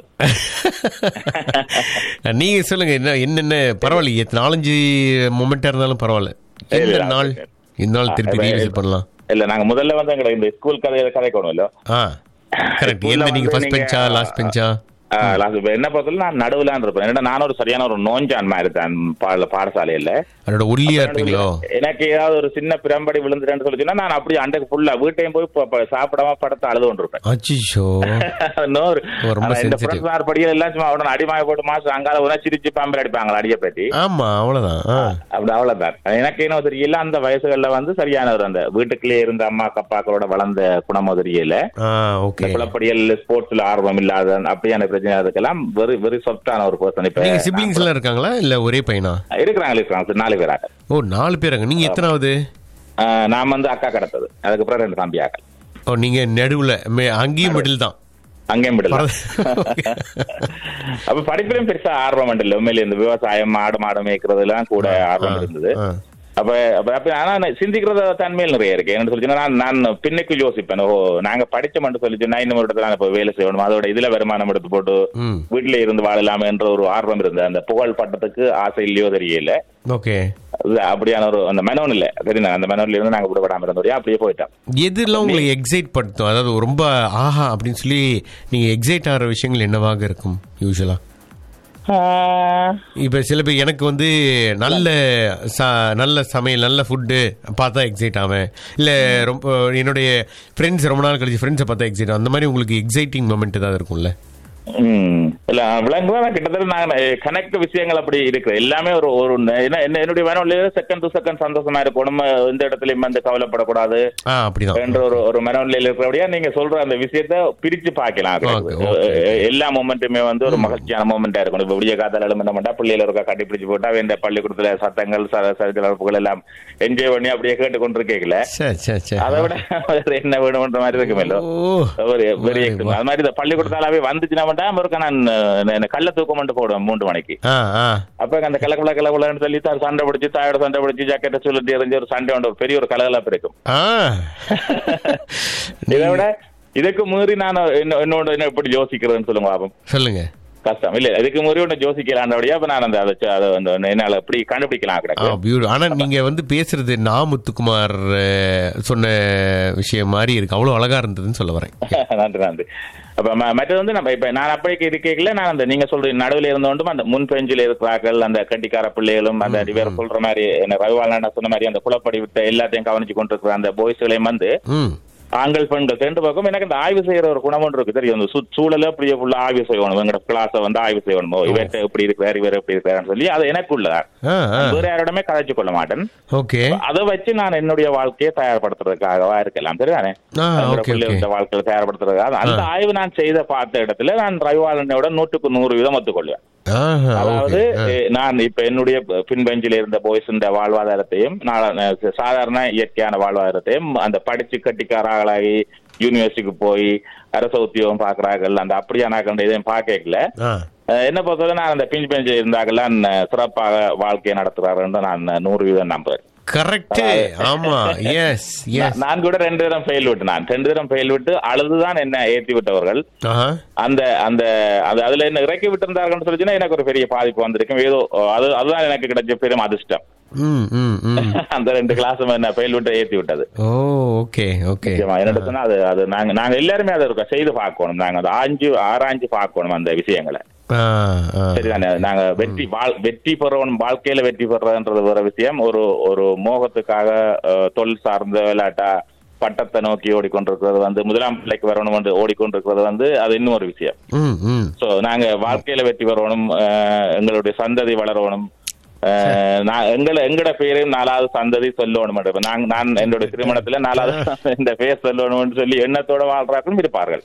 நீங்க சொல்லுங்க என்ன என்னென்ன பரவாயில்ல எத்தனை நாலஞ்சு மொமெண்டா இருந்தாலும் பரவாயில்ல எந்த இல்ல, நாள் இந்த நாள் திருப்பி இல்ல, ரீவிசிட் பண்ணலாம் இல்ல நாங்க முதல்ல வந்து எங்களை இந்த ஸ்கூல் கதை கதைக்கணும்ல ஆ கரெக்ட் School ல என்ன நீங்க வந்து ஃபர்ஸ்ட் நீங்க- பெஞ்சா லாஸ்ட் பெஞ்சா ஆ, last இப்ப என்ன பொறுத்தவரை நான் நடுவுலான் இருப்பேன் ஏன்னா நான் ஒரு சரியான ஒரு நோஞ்சான் மாதிரி தான் பாட பாடசாலையில அதோட ஒல்லியா இருப்பீங்களோ எனக்கு ஏதாவது ஒரு சின்ன பிரம்படி விழுந்துட்டேன்னு சொல்லிச்சுன்னா நான் அப்படியே அண்டைக்கு ஃபுல்லா வீட்டையும் போய் ப- ப- சாப்பிடாம படத்தை அழுது கொண்டிருப்பேன் அச்சிஷோ இன்னொரு ஓ, ரொம்ப ஆனா இந்த sensitive. ஃப்ரெண்ட்ஸ் மாதிரி படிகள் எல்லாம் சும்மா அவன அடிமாய போட்டு மாசம் அங்கால உடனே சிரிச்சு பாம்பல் அடிப்பாங்களா அடிய பற்றி ஆமா அவ்வளவுதான் ஆ அப்படி அவ்வளவுதான் எனக்கு என்ன தெரியல அந்த வயசுகள்ல வந்து சரியான ஒரு அந்த வீட்டுக்குள்ளேயே இருந்த அம்மா அப்பாக்களோட வளர்ந்த குணமோ தெரியல ஆ இந்த ஓகே குளப்படியல் ஸ்போர்ட்ஸ்ல ஆர்வம் இல்லாத அப்படியான பிரச்சனை அதுக்கெல்லாம் வெரி வெரி சொப்டான ஒரு பர்சன் இப்ப நீங்க சிப்ளிங்ஸ் எல்லாம் இருக்காங்களா இல்ல ஒரே பையனா இருக்கிறாங்க இருக்கிறாங்க நாலு பேராக ஓ நாலு பேராங்க நீங்க எத்தனாவது நான் வந்து அக்கா கிடத்தது அதுக்கப்புறம் ரெண்டு தம்பி ஆக்கள் ஓ நீங்க நடுவுல மே- அங்கேயும் மிடில் தான் அங்கேயும் விடல பரவ- அப்ப படிப்பிலும் பெருசா ஆர்வம் இல்ல உண்மையில இந்த விவசாயம் மாடு மாடு மேய்க்கிறது எல்லாம் கூட ஆர்வம் இருந்தது ஆ. அப்ப அப்ப அப்ப ஆனா நான் சிந்திக்கிறத தன்மையில் நிறைய இருக்கு என்ன சொல்லி நான் நான் பின்னுக்கு யோசிப்பேன் ஓ நாங்க படிச்சோம்னு சொல்லி நான் இன்னும் ஒரு இடத்துல நான் இப்ப வேலை செய்யணும் அதோட இதுல வருமானம் எடுத்து போட்டு ம் வீட்டுல இருந்து வாழலாம் என்ற ஒரு ஆர்வம் இருந்தது அந்த புகழ் பட்டத்துக்கு ஆசை இல்லையோ தெரியல ஓகே அது அப்படியான ஒரு அந்த மெனோன் இல்ல தெரியுங்க அந்த மெனோன்ல இருந்து நாங்க விடப்படாம இருந்தோம் அப்படியே போயிட்டோம் எதுலாம் உங்களை எக்ஸைட் படுத்தும் அதாவது ரொம்ப ஆஹா அப்படின்னு சொல்லி நீங்க எக்ஸைட் ஆகிற விஷயங்கள் என்னவாக இருக்கும் யூஸ்வலா இப்ப சில பேர் எனக்கு வந்து நல்ல ச- நல்ல சமையல் நல்ல ஃபுட்டு பார்த்தா எக்ஸைட் ஆவேன் இல்ல ரொம்ப என்னுடைய ஃப்ரெண்ட்ஸ் ரொம்ப நாள் கழிச்சு ஃப்ரெண்ட்ஸை பார்த்தா எக்ஸைட் அந்த மாதிரி உங்களுக்கு எக்ஸைட்டிங் மொமெண்ட் ஏதாவது இருக்கும்ல ம். இல்ல விளங்குதான் கிட்டத்தட்ட நான் கனெக்ட் விஷயங்கள் அப்படி இருக்கு எல்லாமே ஒரு ஒரு என்ன என்ன- என்னுடைய மனோல செகண்ட் டு செகண்ட் சந்தோஷமா இருக்கணும் எந்த இடத்துலயும் வந்து கவலைப்படக்கூடாது ஆ அப்படிதான் என்ற ஒரு ஒரு மனநிலையில இருக்கிறபடியா நீங்க சொல்ற அந்த விஷயத்த பிரிச்சு பார்க்கலாம் Okay, okay. எ- எல்லா மூமெண்ட்டுமே வந்து ஒரு மகிழ்ச்சியான மூமெண்டா இருக்கணும் இப்ப விடிய காத்தால எழும மாட்டா பிள்ளையில இருக்க கட்டிப்பிடிச்சு போட்டா இந்த பள்ளிக்கூடத்துல சத்தங்கள் சரப்புகள் எல்லாம் என்ஜாய் பண்ணி அப்படியே கேட்டு கொண்டு இருக்கீங்கள சரி சரி சரி அதை விட வேற என்ன வேணும்ன்ற மாதிரி இருக்குமேலோ ஓ ஒரு வெரி வா, எக்ஸ்ட்ரீம் வா. அது மாதிரி இந்த பள்ளிக்கூடத்தாலாவே வந்துச்சுன்னா மட்டும் ஒருக்கா நான் அஹ், என்ன கள்ள தூக்கம் மட்டும் போடுவேன் மூன்று மணிக்கு ஆ ஆ அப்ப அந்த கலக்குள்ள கலக்குள்ளன்னு சொல்லி தான் சண்டை பிடிச்சி தாயோட சண்டை பிடிச்சி ஜாக்கெட்டை சொல்லிட்டு எறிஞ்சு ஒரு சண்டை உண்டு ஒரு பெரிய ஒரு கலகலப்பு இருக்கும் ஆ இதை விட இதுக்கு மீறி நான் என்ன- என்னோட என்ன எப்படி யோசிக்கிறதுன்னு சொல்லுங்க பாப்போம் சொல்லுங்க கஷ்டம் இல்ல இதுக்கு மீறி ஒன்று யோசிக்கலான்றபடியா அப்ப நான் அந்த அதை ச- அதை வந்து என்னால எப்படி கண்டுபிடிக்கலாம் ஆ கிடக்கு பியூட்டி ஆனா நீங்க வந்து பேசுறது நா முத்துக்குமார் அஹ், சொன்ன விஷயம் மாதிரி இருக்கு அவ்வளவு அழகா இருந்ததுன்னு சொல்ல வரேன் நன்றி நன்றி அப்ப ம- மற்றது வந்து நம்ம இப்ப நான் அப்படிக்கு இருக்கல நான் அந்த நீங்க சொல்ற நடுவில் இருந்தோண்டும் அந்த முன் பெஞ்சில் இருக்கிறார்கள் அந்த கட்டிக்கார பிள்ளைகளும் அந்த வேற சொல்ற மாதிரி என்ன ரவிவாளன் சொன்ன மாதிரி அந்த குளப்படி விட்ட எல்லாத்தையும் கவனிச்சு கொண்டிருக்கிற அந்த பாய்ஸ்களையும் வந்து ம் ஆண்கள் பெண்கள் ரெண்டு பக்கம் எனக்கு இந்த ஆய்வு செய்யற ஒரு குணம் ஒன்று இருக்கு தெரியும் அந்த சு- சூழலை அப்படியே ஃபுல்லா ஆய்வு செய்யணும் எங்களோட கிளாஸை வந்து ஆய்வு செய்யணுமோ இவர்கிட்ட எப்படி இருக்கிறார் இவர் எப்படி இருக்கிறாருன்னு சொல்லி அது எனக்குள்ள ஆ ஆ வேற யாரோடமே கதைச்சு கொள்ள மாட்டேன் ஓகே அதை வச்சு நான் என்னுடைய வாழ்க்கையை தயார்படுத்துறதுக்காகவா இருக்கலாம் சரிதானே ஆ அந்த ஓகே பிள்ளை ஓகே இந்த வாழ்க்கையில தயார்படுத்துறதுக்காக அந்த ஆய்வு நான் செய்த பார்த்த இடத்துல நான் ரவிவாளனோட நூற்றுக்கு நூறு வீதம் ஒத்துக்கொள்வேன் ஆஹா அதாவது ஓகே எ, நான் இப்ப என்னுடைய பின்பெஞ்சில் இருந்த பாய்ஸ் இந்த வாழ்வாதாரத்தையும் நான் அஹ், சாதாரண இயற்கையான வாழ்வாதாரத்தையும் அந்த படிச்சு கட்டிக்காராகலாகி யூனிவர்சிட்டிக்கு போய் அரச உத்தியோகம் பாக்குறார்கள் அந்த அப்படியான இதையும் பார்க்கல ஆ அஹ், என்ன பொறுத்தவரை நான் அந்த பிஞ்ச் பெஞ்ச் இருந்தாங்கலாம் சிறப்பாக வாழ்க்கையை நடத்துறாருன்னு நான் நூறு வீதம் நம்புறேன் கரெக்ட் ஆமா எஸ் எஸ் நான் நான் கூட ரெண்டு தரம் ஃபெயில் விட்டு நான் ரெண்டு தரம் ஃபெயில் விட்டு அழுதுதான் என்ன ஏற்றி விட்டவர்கள் ஆஹா அந்த அந்த அது அதுல என்ன இறக்கி விட்டிருந்தார்கள் சொல்லிச்சுன்னா எனக்கு ஒரு பெரிய பாதிப்பு வந்திருக்கும் ஏதோ அது அதுதான் எனக்கு கிடைச்ச பெரும் அதிர்ஷ்டம் ம் ம் ம் அந்த ரெண்டு கிளாஸும் என்ன ஃபெயில் விட்டு ஏற்றி விட்டது ஓ ஓகே ஓகே நிச்சயமா என்னோட சொன்னா அது அது நாங்க நாங்க எல்லாருமே அதை இருக்க செய்து பார்க்கணும் நாங்க அதை ஆஞ்சு ஆராய்ஞ்சு பார்க்கணும் அந்த விஷயங்களை ஆ ஆ சரிதானே நாங்க வெற்றி வாழ் வெற்றி பெறணும் வாழ்க்கையில வெற்றி பெறதுன்றது ஒரு விஷயம் ஒரு ஒரு மோகத்துக்காக அஹ், தொழில் சார்ந்த விளையாட்டா பட்டத்தை நோக்கி ஓடிக்கொண்டிருக்கிறது வந்து முதலாம் பிள்ளைக்கு வரணும் என்று ஓடிக்கொண்டிருக்கிறது வந்து அது இன்னும் ஒரு விஷயம் ம் ம் சோ நாங்க வாழ்க்கையில வெற்றி பெறணும் அஹ், எங்களுடைய சந்ததி வளரணும் அஹ், நான் எங்களை எங்கட பேரையும் நாலாவது சந்ததி சொல்லணும் இப்ப நாங்க நான் என்னுடைய திருமணத்துல நாலாவது இந்த பேர் சொல்லணும்னு சொல்லி எண்ணத்தோட வாழ்றாக்களும் இருப்பார்கள்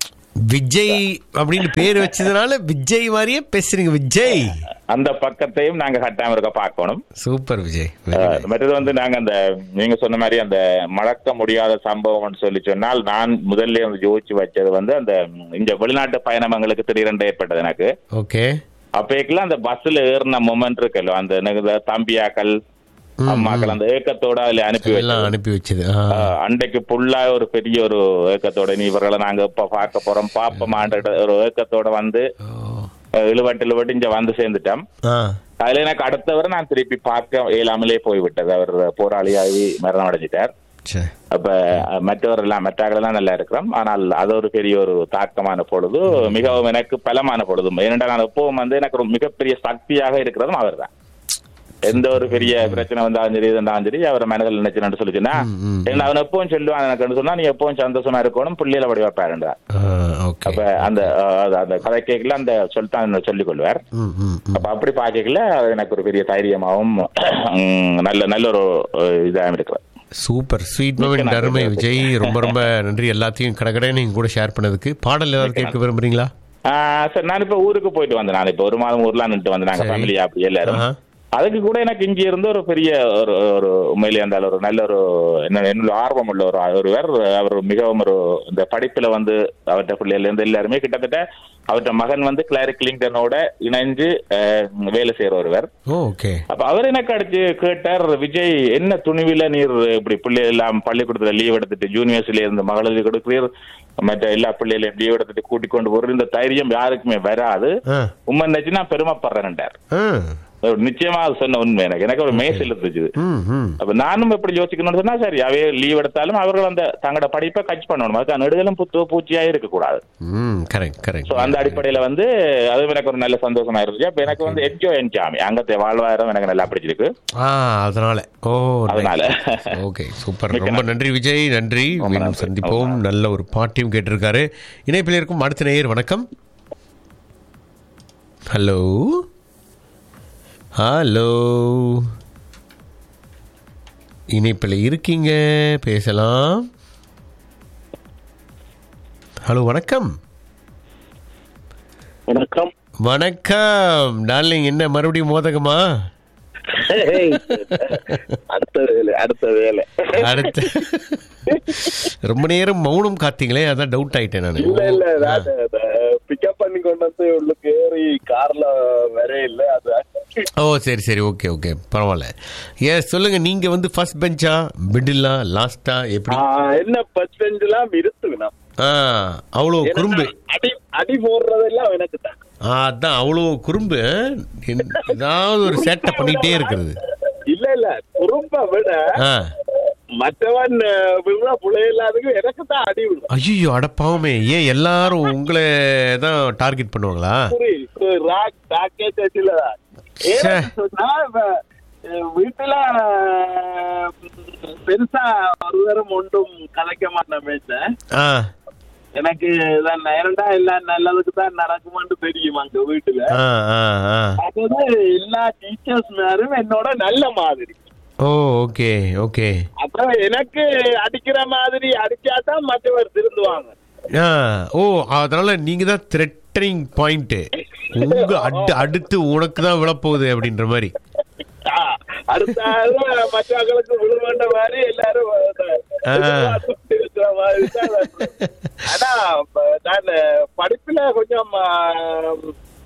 விஜய் அப்படின்னு பேர் வச்சதுனால விஜய் மாதிரியே பேசுறீங்க விஜய் அந்த பக்கத்தையும் நாங்க கட்டாம இருக்க பார்க்கணும் சூப்பர் விஜய் அஹ், மற்றது வந்து நாங்க அந்த நீங்க சொன்ன மாதிரி அந்த மறக்க முடியாத சம்பவம்னு சொல்லி சொன்னால் நான் முதல்ல வந்து யோசிச்சு வச்சது வந்து அந்த ம், இந்த வெளிநாட்டு பயணம் எங்களுக்கு திடீரென்று ஏற்பட்டது எனக்கு ஓகே அப்பேக்கெல்லாம் அந்த பஸ்ல ஏறின மொமெண்ட் இருக்குல்ல அந்த எனக்கு இந்த தம்பியாக்கள் அம்மாக்கள் அந்த ஏக்கத்தோட அதுல அனுப்பி எல்லாம் வச்சது அனுப்பி வச்சது ஆ. அஹ், அன்றைக்கு புல்லா ஒரு பெரிய ஒரு ஏக்கத்தோட நீ இவர்களை நாங்க இப்ப பார்க்க போறோம் பாப்பமான்ற ஒரு ஏக்கத்தோட வந்து அஹ், இழுவட்டு இழுவட்டு இங்க வந்து சேர்ந்துட்டோம் ஆ அதுல எனக்கு அடுத்தவரை நான் திருப்பி பார்க்க இயலாமலே போய்விட்டது அவர் போராளியாகி மரணம் அடைஞ்சிட்டார் சரி அப்ப அஹ், மற்றவர் எல்லாம் மற்றவர்கள் எல்லாம் நல்லா இருக்கிறோம் ஆனால் அது ஒரு பெரிய ஒரு தாக்கமான பொழுது மிகவும் எனக்கு பலமான பொழுது ஏனென்றால் நான் எப்பவும் வந்து எனக்கு ஒரு மிகப்பெரிய சக்தியாக இருக்கிறதும் அவர் தான் எந்த ஒரு பெரிய பிரச்சனை வந்தாலும் சரி இது இருந்தாலும் சரி அவரை மனதில் நினைச்சுன்னு சொல்லிச்சுன்னா ஏன்னா அவன் எப்பவும் சொல்லுவான் எனக்கு சொன்னா நீ எப்பவும் சந்தோஷமா இருக்கணும் பிள்ளையில வடிவா பாருண்டா ஓகே அப்ப அந்த அஹ், அது- அந்த கதை கேட்கல அந்த சொல்லித்தான் சொல்லிக் கொள்வார் ம் ம் அப்ப அப்படி பாக்கல அது எனக்கு ஒரு பெரிய தைரியமாவும் உம், நல்ல நல்ல ஒரு அஹ், இதாகவும் இருக்கிறது சூப்பர் ஸ்வீட் மொமெண்ட் அருமை விஜய் ரொம்ப ரொம்ப நன்றி எல்லாத்தையும் கடகடை நீங்க கூட ஷேர் பண்ணதுக்கு பாடல் ஏதாவது கேட்க விரும்புறீங்களா ஆஹ் சார் நான் இப்ப ஊருக்கு போயிட்டு வந்தேன் நான் இப்ப ஒரு மாதம் ஊர்லாம் நின்று வந்து நாங்க சரி. ஃபேமிலி அப்படி எல்லாரும் ஆஹா. அதுக்கு கூட எனக்கு இங்க இருந்து ஒரு பெரிய ஒரு ஒரு உண்மையிலே அந்த ஒரு நல்ல ஒரு என்ன என்னோட ஆர்வம் உள்ள ஒரு ஒருவர் அவர் மிகவும் ஒரு இந்த படிப்புல வந்து அவர்கிட்ட பிள்ளைல இருந்து எல்லாருமே கிட்டத்தட்ட அவர்கிட்ட மகன் வந்து கிளாரி கிளிங்டனோட இணைஞ்சு அஹ், வேலை செய்யற ஒருவர் ஓ ஓகே அப்ப அவர் எனக்கு அடிச்சு கேட்டார் விஜய் என்ன துணிவில நீர் இப்படி பிள்ளை எல்லாம் பள்ளிக்கூடத்துல லீவ் எடுத்துட்டு ஜூனியர்ஸ்ல இருந்து மகளிர் கொடுக்கிறீர் மற்ற எல்லா பிள்ளைகளையும் லீவ் எடுத்துட்டு கூட்டிக் கொண்டு போற இந்த தைரியம் யாருக்குமே வராது ஆ உண்மை நினைச்சு நான் பெருமைப்படுறேன்டார் ஆ ஒரு நிச்சயமா அது சொன்ன உண்மை எனக்கு எனக்கு ஒரு மேசில் இருந்துச்சு ம் ம் அப்ப நானும் எப்படி யோசிக்கணும்னு சொன்னா சரி அவே லீவ் எடுத்தாலும் அவர்கள் அந்த தங்களோட படிப்பை கட்ச் பண்ணணும் அதுக்கு நெடுதலும் புத்து பூச்சியா இருக்க கூடாது ம் கரெக்ட் கரெக்ட் சோ அந்த அடிப்படையில வந்து அது எனக்கு ஒரு நல்ல சந்தோஷமா இருந்துச்சு அப்ப எனக்கு வந்து என்ஜாய் என்ஜாமி அங்கத்தை வாழ்வாயிரம் எனக்கு நல்லா பிடிச்சிருக்கு ஆ அதனால ஓ அதனால. ஓகே சூப்பர் மிக்க ரொம்ப நன்றி விஜய் நன்றி மீண்டும் சந்திப்போம் நல்ல ஒரு பாட்டியும் கேட்டிருக்காரு இணைப்பில் இருக்கும் அடுத்த நேயர் வணக்கம் ஹலோ ஹலோ இணைப்பில் இருக்கீங்க பேசலாம் ஹலோ வணக்கம் வணக்கம் வணக்கம் டார்லிங் என்ன மறுபடியும் மோதகமா அடுத்த வேலை அடுத்த வேலை அடுத்த ரொம்ப நேரம் மௌனம் காத்தீங்களே அதான் டவுட் ஆயிட்டேன் நான் இல்ல இல்ல நான் பிக்கப் பண்ணி கொண்டு வந்து உள்ளுக்கு ஏறி கார்ல வரே இல்ல அது ஓ சரி சரி ஓகே ஓகே பரவாயில்ல ஏ சொல்லுங்க நீங்க வந்து ஃபர்ஸ்ட் பெஞ்சா மிடில்லா லாஸ்டா எப்படி ஆ, என்ன பஸ் பெஞ்செல்லாம் இருத்துக்கணும் ஆ அவ்வளோ குறும்பு அடி அடி போடுறதெல்லாம் எனக்கு தான் ஆ, அதான் அவ்வளோ குறும்பு என்- ஏதாவது ஒரு சேட்டை பண்ணிட்டே இருக்கிறது இல்ல இல்ல குறும்ப விட ஆ மற்றவன் அஹ், விழுற புள்ளையில்லாததுக்கு எனக்கு தான் அடி விடும் ஐயோ அடப்பாவுமே ஏன் எல்லாரும் உங்களை தான் டார்கெட் பண்ணுவாங்களா ராக் பேக்கேஜ் வச்சுலதான் ஏன்னு சொன்னா இப்ப, அஹ், வீட்டுல அஹ், பெருசா ஒரு தரம் ஒன்றும் கலைக்க மாட்டேன் பேச ஆ எனக்கு இதான் நேரண்டா எல்லாம் நல்லதுக்கு தான் நடக்குமான்னு தெரியும் அங்க வீட்டுல ஆ ஆ ஆ அதாவது எல்லா டீச்சர்ஸ் மேரும் என்னோட நல்ல மாதிரி ஓ ஓகே ஓகே அப்புறம் எனக்கு அடிக்கிற மாதிரி அடிச்சாதான் மற்றவர் திருந்துவாங்க ஆ ஓ அதனால நீங்க தான் த்ரெட்டனிங் பாயிண்ட் உங்க அடு அடுத்து உனக்கு தான் விழப்போகுது அப்படின்ற மாதிரி ஆ, அடுத்த ஆள் மற்றவர்களுக்கு விழ வேண்ட மாதிரி எல்லாரும் எதிர்பார்த்துட்டு இருக்கிற மாதிரி தான் அது. ஆனா ப- நான் படிப்புல கொஞ்சம் ஆ,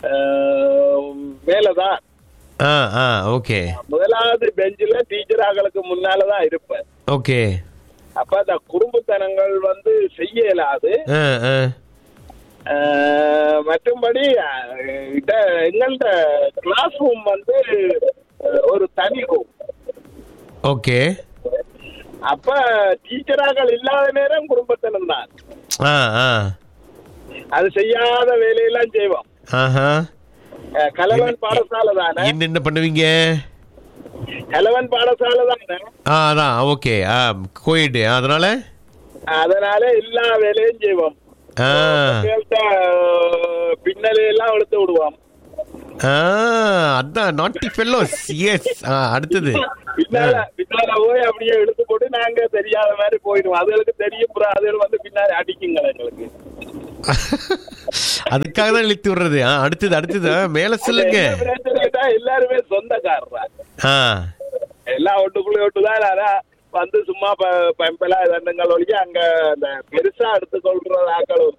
அஹ், மேலதான் ஆ ஆ ஓகே முதலாவது பெஞ்சில டீச்சராகளுக்கு முன்னாலதான் இருப்பேன் ஓகே அப்ப அந்த குறும்புத்தனங்கள் வந்து செய்ய இயலாது ஆ ஆ அஹ், மற்றும்படி அஹ், இத- எங்கள்ட கிளாஸ் ரூம் வந்து அஹ், ஒரு தனி ரூம் ஓகே அப்ப டீச்சராகள் இல்லாத நேரம் குடும்பத்தினம் தான் ஆ ஆ அது செய்யாத வேலையெல்லாம் செய்வோம் ஆஹா அஹ், கலவன் பாடசாலை தானே என்னென்ன பண்ணுவீங்க கலவன் பாடசாலை தானே ஆ அதான் ஓகே ஆ கோயிடு அதனால அதனால எல்லா வேலையும் செய்வோம் ஆ கேட்ட, அஹ், பின்னலையெல்லாம் எடுத்து விடுவோம் ஆ அதான் நாட்டி ஃபெல்லோஸ் எஸ் ஆ அடுத்தது பின்னால பின்னால போய் அப்படியே எடுத்து போட்டு நாங்க தெரியாத மாதிரி போயிடுவோம் அதுகளுக்கு தெரியும் bro. அதுகள் வந்து பின்னாடி அடிக்குங்க எங்களுக்கு அதுக்காக தான் இழுத்து விடுறது ஆ அடுத்தது அடுத்தது ஆ, மேல சொல்லுங்க என்ன பிரச்சனைட்டா எல்லாருமே சொந்தக்காரரா ஆ எல்லாம் ஒட்டுக்குள்ளே ஒட்டுதான் ஆனா வந்து சும்மா ப- பம்பலா தண்டங்கள் ஒழிய அங்க அந்த பெருசா எடுத்துக்கொள்ற ஆக்கள் ஒரு